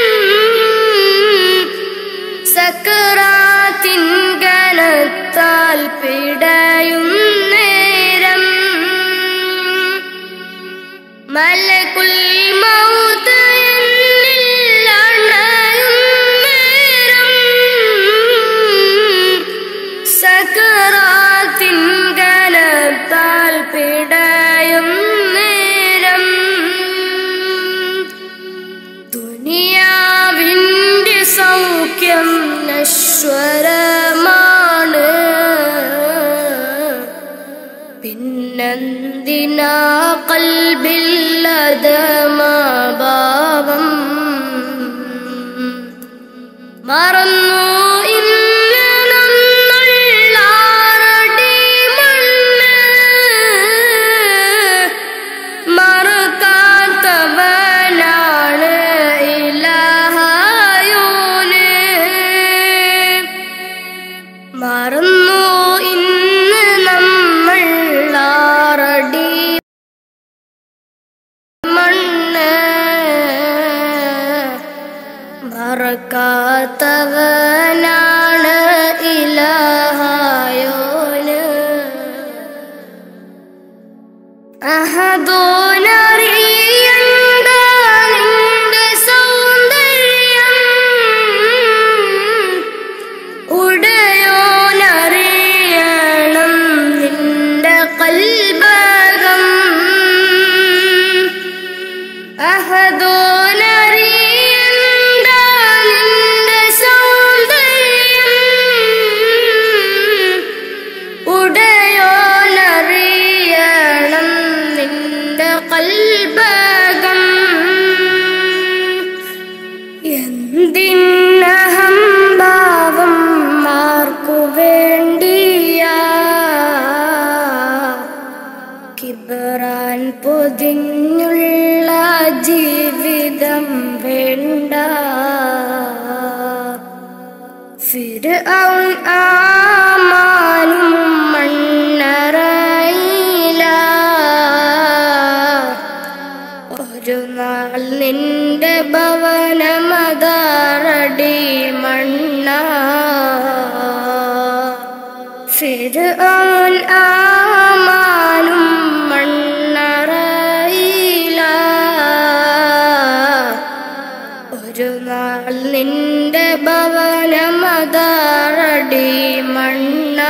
സക്കറാത്തിൻ കനത്താൽ പിടയും നേരം മലകുൽ മൗത്ത് എന്നിൽ അണയും നേരം സക്കറാത്തിൻ കനത്താൽ പിടയും നേരം ദുനിയാവിൻ്റെ സൗഖ്യം നശ്വരമാണ് പിന്നെന്തിനാ കൽബില്ലതമാഭാവം മറന്നു ഇന്ന് നമ്മൾലാറടി മണ്ണ് മറക്കാത്തവനാണ് ഇലഹായോന് മറന്നു ഇന്ന് നമ്മൾ ആറടി മണ്ണ് മറക്കാത്തവനാണ് ഇലഹായോന് അഹദോനറിയണ്ട നിന്റെ സൗന്ദര്യം ഉടയോനറിയണം നിന്റെ കൽബകം അഹദോനറിയണ്ട നിന്റെ സൗന്ദര്യം ഉടയോനറിയണം നിന്റെ കൽബകം എന്തിനഹംഭാവം ആർക്കു വേണ്ടിയാ കിബറാൻ പൊതിഞ്ഞുള്ള ജീവിതം വേണ്ട ഫിർഔൻ ആമാനും മണ്ണറയില ഒരു നാൾ നിന്റെ ഭവനമതാറടി മണ്ണ ഫിർഔൻ ആമാനും മണ്ണറയില ഒരു നാൾ നിന്റെ ഭവനമതാറടി മണ്ണ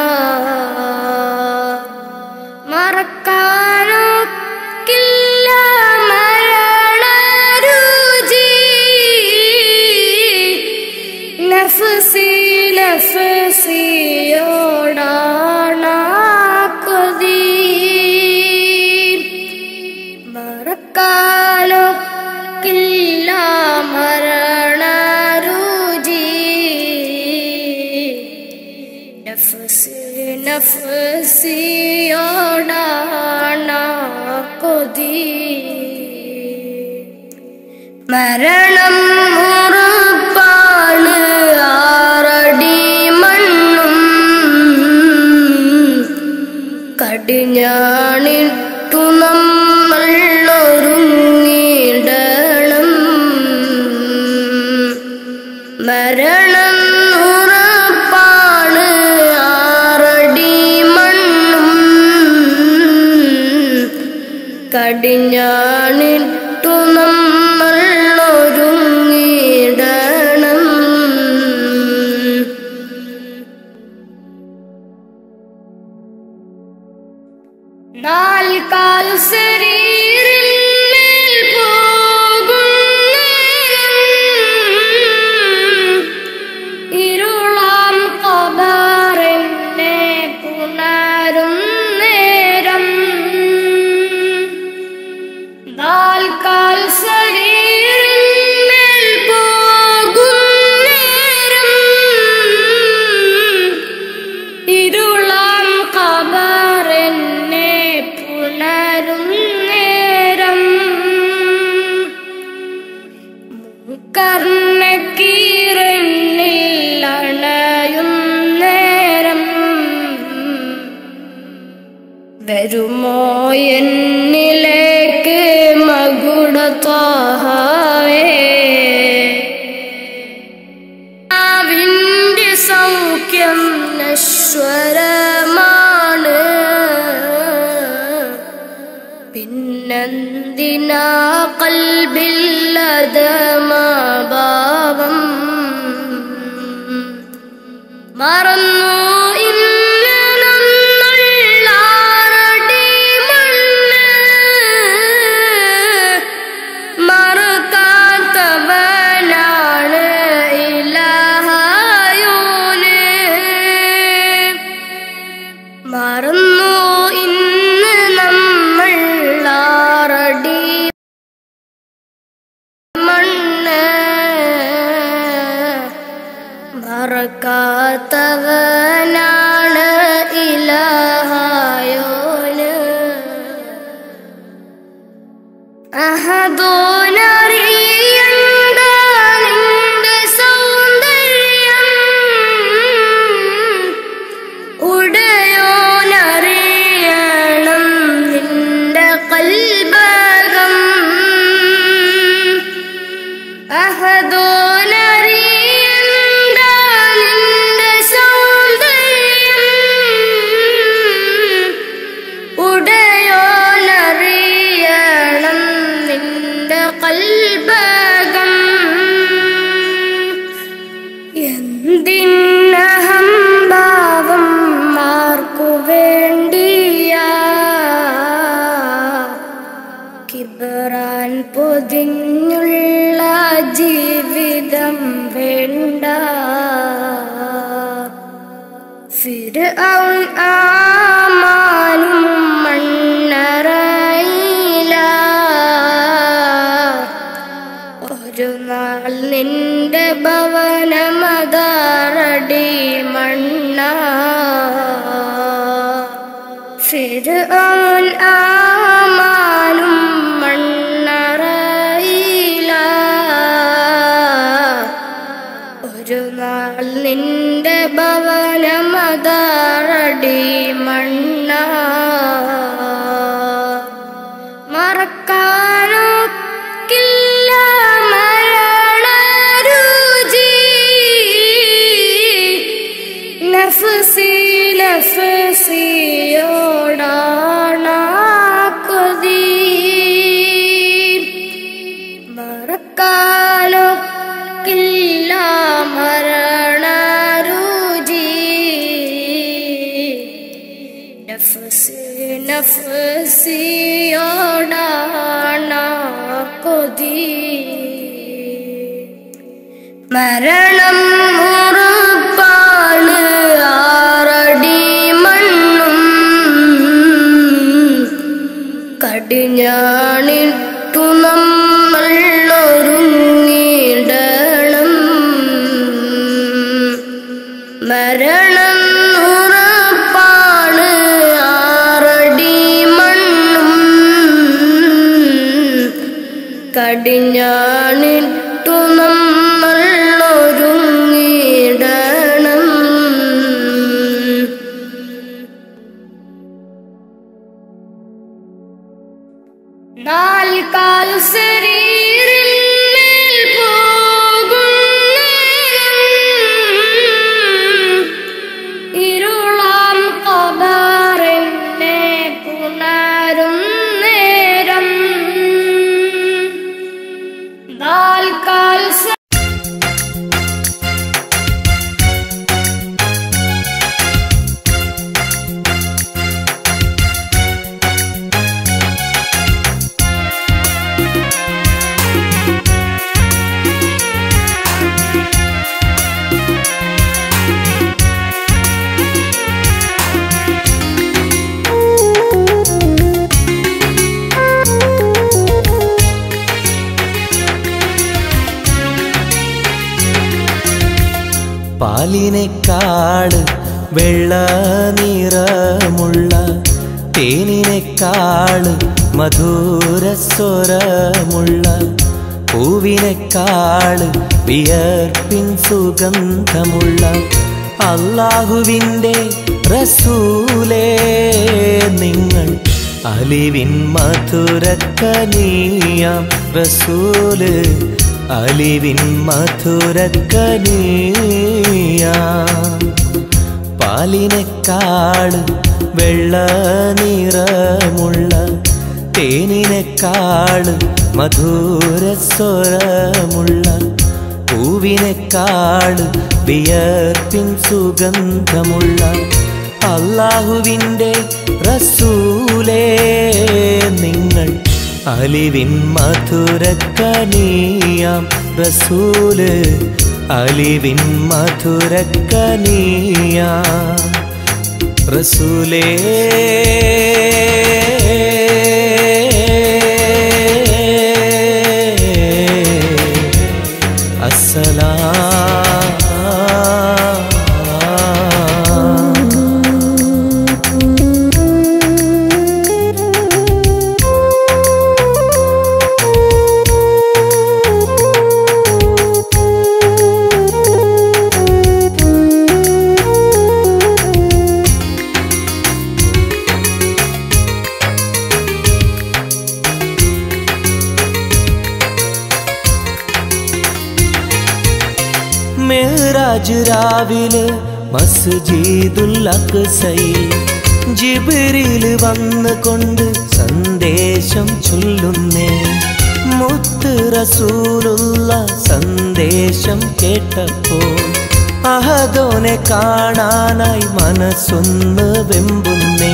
മറക്കാനൊക്കില്ല മരണരുചി നഫ്സി നഫ്സിയോടാണ കൊതി മറക്കാനൊക്കില്ല മരണരുചി നഫ്സ് നഫ്സിയോടാണ കൊതി മരണം ഉറപ്പാണ് ആറടി മണ്ണും കടിഞ്ഞാണിട്ടു നമ്മൾ ഒരുങ്ങിടണം മരണം ഉറപ്പാണ് ആറടി മണ്ണും കടിഞ്ഞാണിട്ടു നമ്മൾ ഒരുങ്ങിടണം നാൽക്കാൽ ശരീരിന്മേൽ പോകും നേരം ഇരുളാം കബറിനെ പുണരും നേരം കർണക്കീറന്നിൽ അണയും നേരം വരുമോ എന്നിലേക്ക് മകുടത്താഹവേ ആവിന്റെ സൗഖ്യം നശ്വരമാണ് പിന്നെന്തിനാ കൽബില്ലതമാഭാവം മറന്നു ഇന്ന് നമ്മൾലാറടി മണ്ണ് മറക്കാത്തവനാണ് ഇലഹായോന് മറന്നു ഇന്ന് നമ്മൾ ആറടി മണ്ണ് മറക്കാത്തവനാണ് ഇലഹായോന് അഹദോനറിയണ്ട നിന്റെ സൗന്ദര്യം ഉടയോനറിയണം നിന്റെ കൽബകം അഹദോനറിയണ്ട നിന്റെ സൗന്ദര്യം ഉടയോനറിയണം നിന്റെ കൽബകം എന്തിനഹംഭാവം ആർക്കു വേണ്ടിയാ കിബറാൻ പൊതിഞ്ഞുള്ള ജീവിതം വേണ്ട ഫിർഔൻ ആമാനും മണ്ണറയില ഒരു നാൾ നിന്റെ ഭവനമതാറടി മണ്ണ ഫിർഔൻ ആമാനും മണ്ണറയില ഒരു നാൾ നിന്റെ ഭവനമതാറടി മണ്ണ മറക്കാനൊക്കില്ല മരണരുചി നഫ്സി നഫ്സിയോടാണ കൊതി മറക്കാനൊക്കില്ല മരണരുചി നഫ്സി നഫ്സിയോടാണ കൊതി മരണം ഉറപ്പാണ് ആറടി മണ്ണും കടിഞ്ഞാണിട്ടു നമ്മൾ ഒരുങ്ങിടണം മരണം ഉറപ്പാണ് ആറടി മണ്ണും കടിഞ്ഞാണിട്ടു നമ്മൾ ഒരുങ്ങിടണം നാൽക്കാൽ ശരീരിന്മേൽ പോകും ഇരുളാം കബറിനെ പുണരും നേരം നാൽക്കാൽ ശ- പാലിനെക്കാട് വെള്ള നിറമുള്ള തേനിനെക്കാട് മധുര സ്വരമുള്ള പൂവിനെക്കാള് വിയർപ്പിൻ സുഗന്ധമുള്ള അള്ളാഹുവിൻ്റെ റസൂലേ നിങ്ങൾ അലിവിൻ മധുരക്കനീയാം റസൂല് അലിവിൻ മധുരക്കനീയാം പാലിനെക്കാള് വെള്ള നിറമുള്ള തേനിനെക്കാള് മധുരസ്വരമുള്ള പൂവിനെക്കാള് വിയർപ്പിൻ സുഗന്ധമുള്ള അള്ളാഹുവിൻ്റെ റസൂലേ നിങ്ങൾ അലിവിൻ മധുരക്കനീയാം റസൂല് അലിവിൻ മധുരക്കനീയാം റസൂലേ അസ്സലാം മേറാജ് രാവിലെ മസ്ജിദുൽ അക്സയിൽ ജിബിരിൽ വന്ന് കൊണ്ട് സന്ദേശം ചൊല്ലുന്നേ മുത്ത് റസൂലുള്ള സന്ദേശം കേട്ടപ്പോൾ അഹദോനെ കാണാനായി മനസ്സൊന്ന് വെമ്പുന്നേ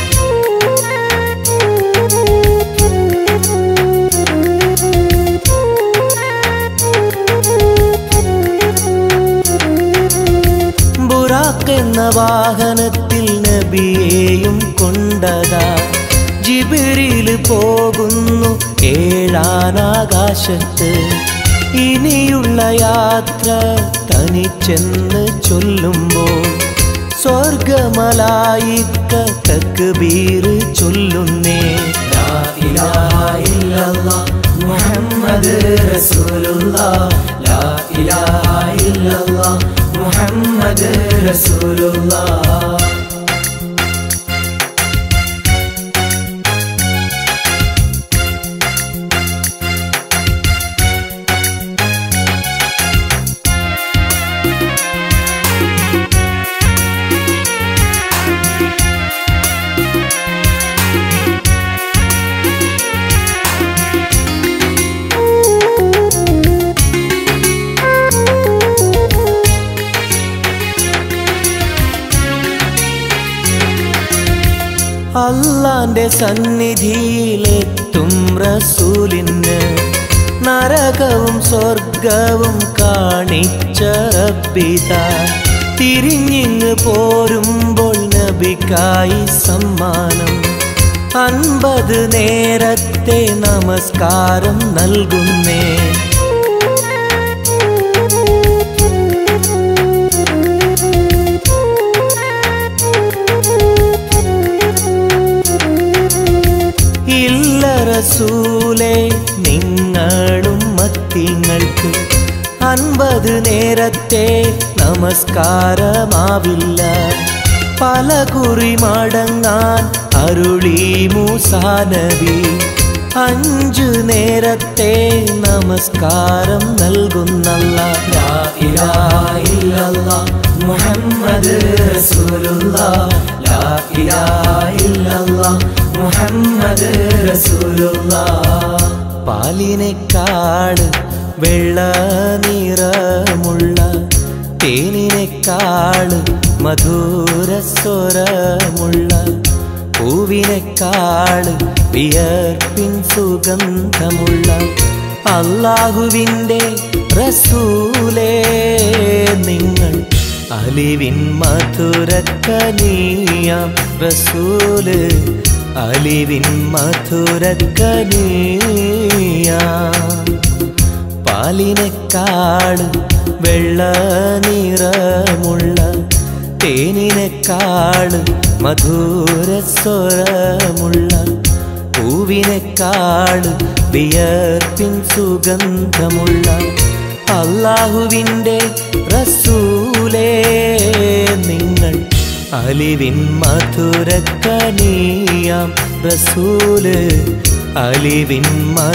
ബുറാക്ക് എന്ന വാഹനത്തിൽ നബിയെയും കൊണ്ടതാ ജിബിരിൽ പോകുന്നു ഏഴാനാകാശത്ത് ഇനിയുള്ള യാത്ര തനിച്ചെന്ന് ചൊല്ലുമ്പോൾ സ്വർഗമലായിക്ക തക്ബീർ ചൊല്ലുന്നേ ലാ ഇലാഹ ഇല്ലല്ലാഹ് മുഹമ്മദ് റസൂലുള്ളാഹ് ലാ ഇലാഹ ഇല്ലല്ലാഹ് മുഹമ്മദ് റസൂലുള്ളാഹ് അള്ളാന്റെ സന്നിധിയിലെത്തും റസൂലിന് നരകവും സ്വർഗവും കാണിച്ച പിത തിരിഞ്ഞിങ്ങ് പോരുമ്പോൾ നബിക്കായി സമ്മാനം അൻപത് നേരത്തെ നമസ്കാരം നൽകുന്നേ ഇല്ല റസൂലേ നിങ്ങളും മത്തിങ്ങൾക്ക് അൻപത് നേരത്തെ നമസ്കാരമാവില്ല പല കുറി മടങ്ങാൻ അരുളി മൂസാനബി അഞ്ചു നേരത്തെ നമസ്കാരം നൽകുന്നല്ല ലാ ഇലാഹ ഇല്ലല്ലാഹ് മുഹമ്മദ് റസൂലുള്ളാഹ് ലാ ഇലാഹ ഇല്ലല്ലാഹ് മുഹമ്മദ് റസൂലുള്ളാഹ് പാലിനെക്കാട് വെള്ള നിറമുള്ള തേനിനെക്കാള് മധുരസ്വരമുള്ള പൂവിനെക്കാള് വിയർപ്പിൻ സുഗന്ധമുള്ള അള്ളാഹുവിൻ്റെ റസൂലേ നിങ്ങൾ അലിവിൻ മധുരക്കനീയാം റസൂല് അലിവിൻ മധുരക്കനീയാം പാലിനെക്കാള് വെള്ള നിറമുള്ള തേനിനെക്കാള് മധുരസ്വരമുള്ള പൂവിനെക്കാൾ വിയർപ്പിൻ സുഗന്ധമുള്ള അള്ളാഹുവിൻ്റെ റസൂലേ നിങ്ങൾ അലിവിൻ മധുരക്കനിയാം റസൂല് അലിവിൻ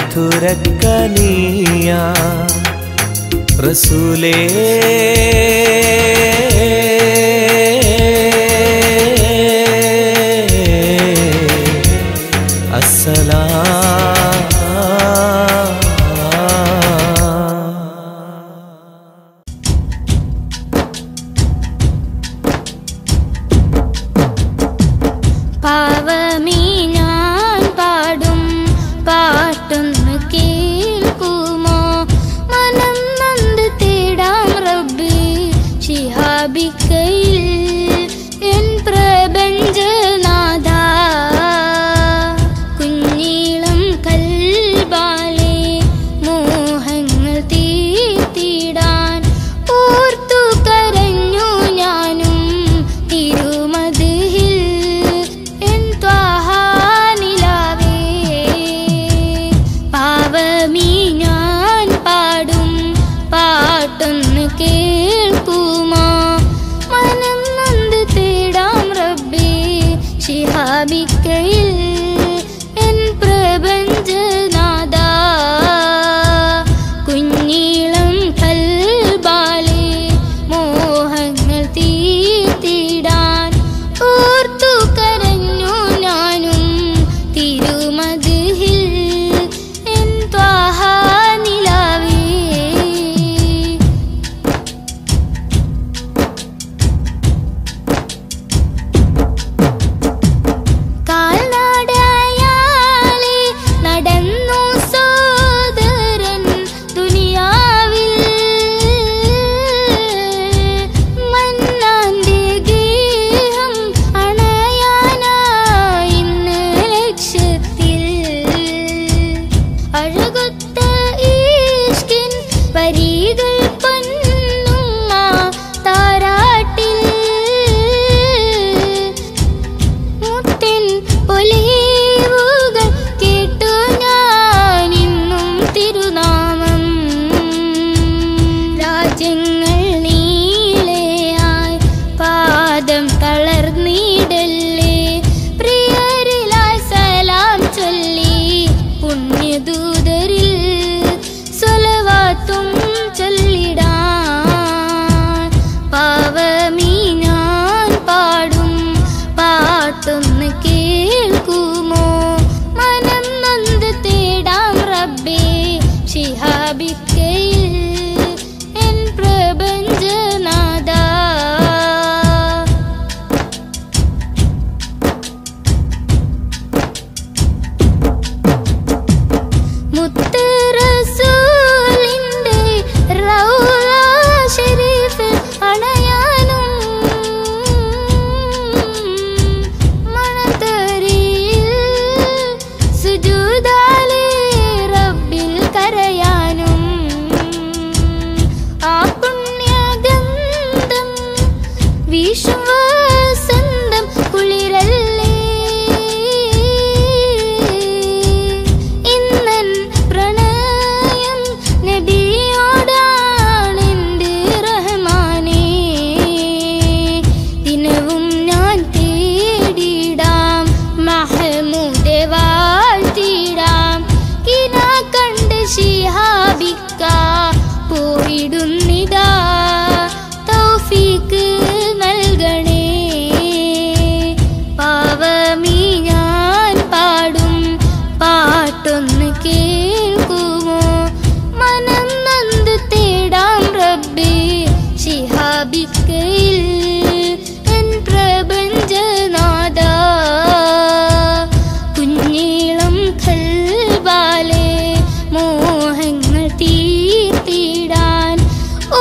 മധുരക്കനിയാം റസൂലേ അസ്സലാം പാവമീ ഞാൻ പാടും പാട്ടൊന്ന് കേൾക്കുമോ മനം നന്ദ തേടാം റബ്ബ് ശിഹാബിക്കയിൽ എൻ പ്രപഞ്ചനാഥ കുഞ്ഞീളം കൽബാലെ മോഹങ്ങൾ തീർത്തിടാൻ ഓർത്തു കരഞ്ഞു ഞാനും തിരുമതിൽ എൻ ത്വാഹാനിലാവേ പാവമീ ഞാൻ പാടും പാട്ടൊന്ന് കേൾക്കുമോ മനം നന്ദ തേടാം റബ്ബേ ശിഹാബിക്കയിൽ എൻ പ്രപഞ്ചനാഥ കുഞ്ഞീളം കൽബാലെ മോഹങ്ങൾ തീർത്തിടാൻ ഓർത്തു കരഞ്ഞു ഞാനും തിരുമതിൽ എൻ ത്വാഹാനിലാവേ കാൽനടയാലെ നടന്നു സോദരൻ ദുനിയാവിൽ മന്നാന്റെ ഗേഹം അണയാനായി ഇന്ന് ലക്ഷ്യത്തിൽ അഴകൊത്ത ഈഷ്കിൻ വരികൾ പൊന്നുമ്മ താരാട്ടിൽ മുത്തിൻ പൊലിവുകൾ കേട്ടു ഞാൻ ഇന്നും തിരുനാമം രാജ്യങ്ങൾ നീളയായി പാദം തളർന്നിടല്ലേ പ്രിയരിലായി സലാം ചൊല്ലി പുണ്യദൂതരിൽ സ്വലവാത്തും ചൊല്ലിടാൻ പാവമീ ഞാൻ പാടും പാട്ടൊന്ന് കേൾക്കുമോ മനം നൊന്ത് തേടാം റബ്ബേ ശിഹാബിക്കയിൽ എൻ പ്രപഞ്ചനാഥ മുത്ത് റസൂലിന്റെ റൗള ശരീഫിൽ അണയാനും മണത്തരിയിൽ സുജൂദാലെ റബ്ബിൽ കരയാനും ആ പുണ്യഗന്ധം വിശ്വസന്തം കുളിരല്ലേ ഇന്നൻ പ്രണയം നബിയോടാണെന്റെ റഹ്മാനേ ദിനവും ഞാൻ തേടിടാം മഹമൂദെ വാഴ്ത്തിടാം കിന കണ്ട് ശിഹാബിക്ക പോയിടുന്നിതാ തൗഫീക്ക് നൽകണേ പാവമീ ഞാൻ പാടും പാട്ടൊന്ന് കേൾക്കുമോ മനം നന്ദ തേടാം റബ്ബേ ശിഹാബിക്കയിൽ എൻ പ്രപഞ്ചനാഥ കുഞ്ഞീളം കൽബാലെ മോഹങ്ങൾ തീർത്തിടാൻ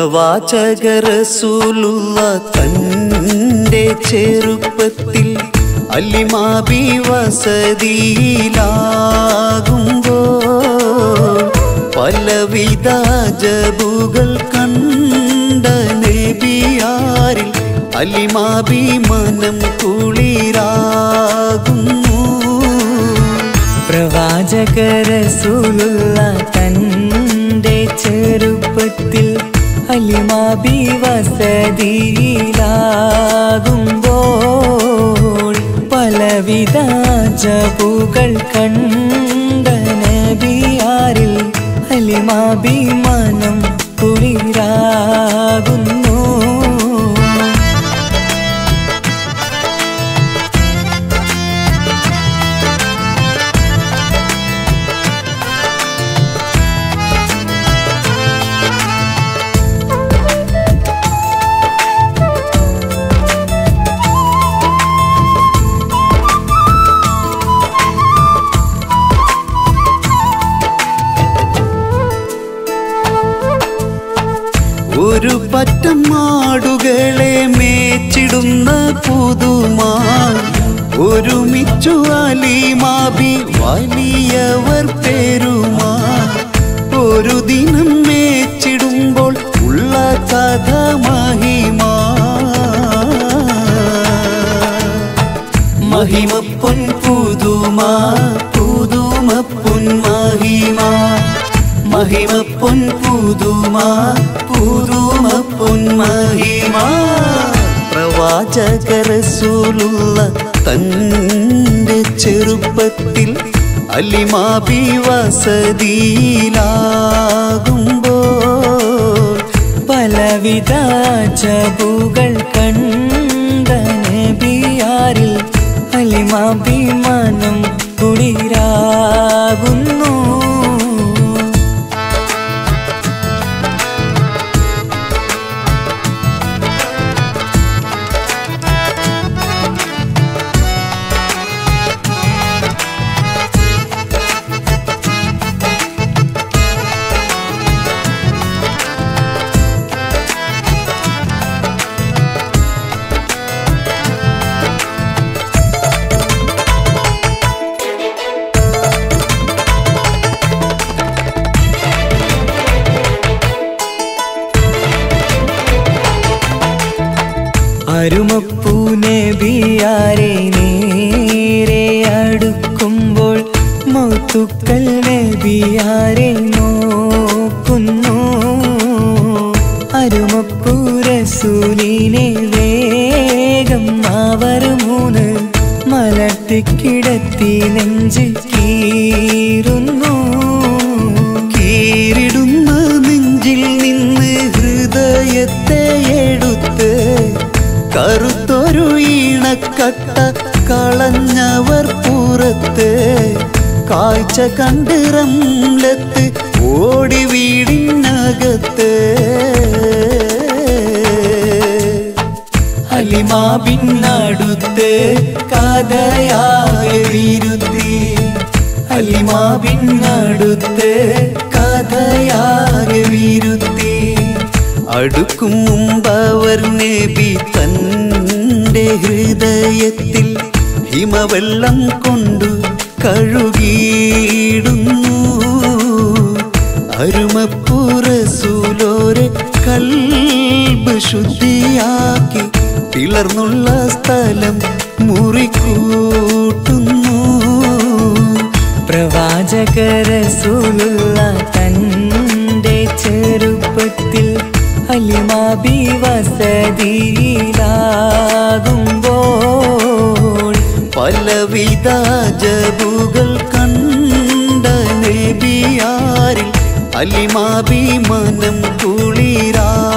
പ്രവാചകരസൂലുള്ള തൻ്റെ ചെറുപ്പത്തിൽ അല്ലിമാബി വസതിയിലാകുമ്പോൾ പലവിധ ജബുകൾ കണ്ട നബിയാരിൽ അല്ലിമാബി മനം കുളിരാകുന്നു പ്രവാചകരസൂലുള്ള തൻ്റെ ചെറുപ്പത്തിൽ അലിമാബി വസതിയിലാകുമ്പോൾ പലവിധ ജപുകൾ കണ്ട നബിയാരിൽ അലിമാബി മനം കുളിരാകുന്നു ഒരു പറ്റം മാടുകളെ മേച്ചിടുന്ന പുതുമാ ഒരുമിച്ചു അലിമാബി വലിയവർ പേരുമാ ഒരു ദിനം മേച്ചിടുമ്പോൾ ഉള്ള കഥ മഹിമാ മഹിമ പൊൻ പുതുമ പുതുമ പൊൻ മഹിമ മഹിമ പൊൻ പുതുമ പുതുമ പൊൻ മഹിമ പ്രവാചകരസൂലുള്ള തൻ്റെ ചെറുപ്പത്തിൽ അലിമാബി വസതിയിലാകുമ്പോൾ പലവിധ ജബുകൾ കണ്ട നബിയാരിൽ അലിമാഭിമാനം കുളിരാകുന്നു അരുമപ്പൂ നബിയാരെ നേരെ അടുക്കുമ്പോൾ മൗത്തുക്കൽ നബിയാരെ നോക്കുന്നു അരുമപ്പൂ റസൂലിനെ വേഗം അവർ മൂന്ന് മലർത്തിക്കിടത്തി നെഞ്ച് കീറുന്നു കീറിടുന്ന നെഞ്ചിൽ നിന്ന് ഹൃദയത്തെ എടുത്ത് കറുത്തൊരു ഈണക്കട്ട കളഞ്ഞവർ പുറത്ത് കാഴ്ച കണ്ട് റംലത്ത് ഓടി വീടിനകത്ത് അലിമാബിന്നടുത്ത് കഥയാകെ വിരുത്തി അലിമാബിന്നടുത്ത് കഥയാകെ വിരുത്തി അടുക്കും മുമ്പവർ നബി തൻ്റെ ഹൃദയത്തിൽ ഹിമവെള്ളം കൊണ്ടു കഴുകിയിടുന്നു അരുമപ്പുറസൂലോരെ കൽബ് ശുദ്ധിയാക്കി പിളർന്നുള്ള സ്ഥലം മുറിക്കൂട്ടുന്നു പ്രവാചകരസൂലുള്ള തൻ്റെ ചെറുപ്പത്തിൽ അലിമാബി വസതിയിലാകുമ്പോൾ പലവിധ ജബുകൾ കണ്ട നബിയാരിൽ അലിമാബി മനം കുളിരാ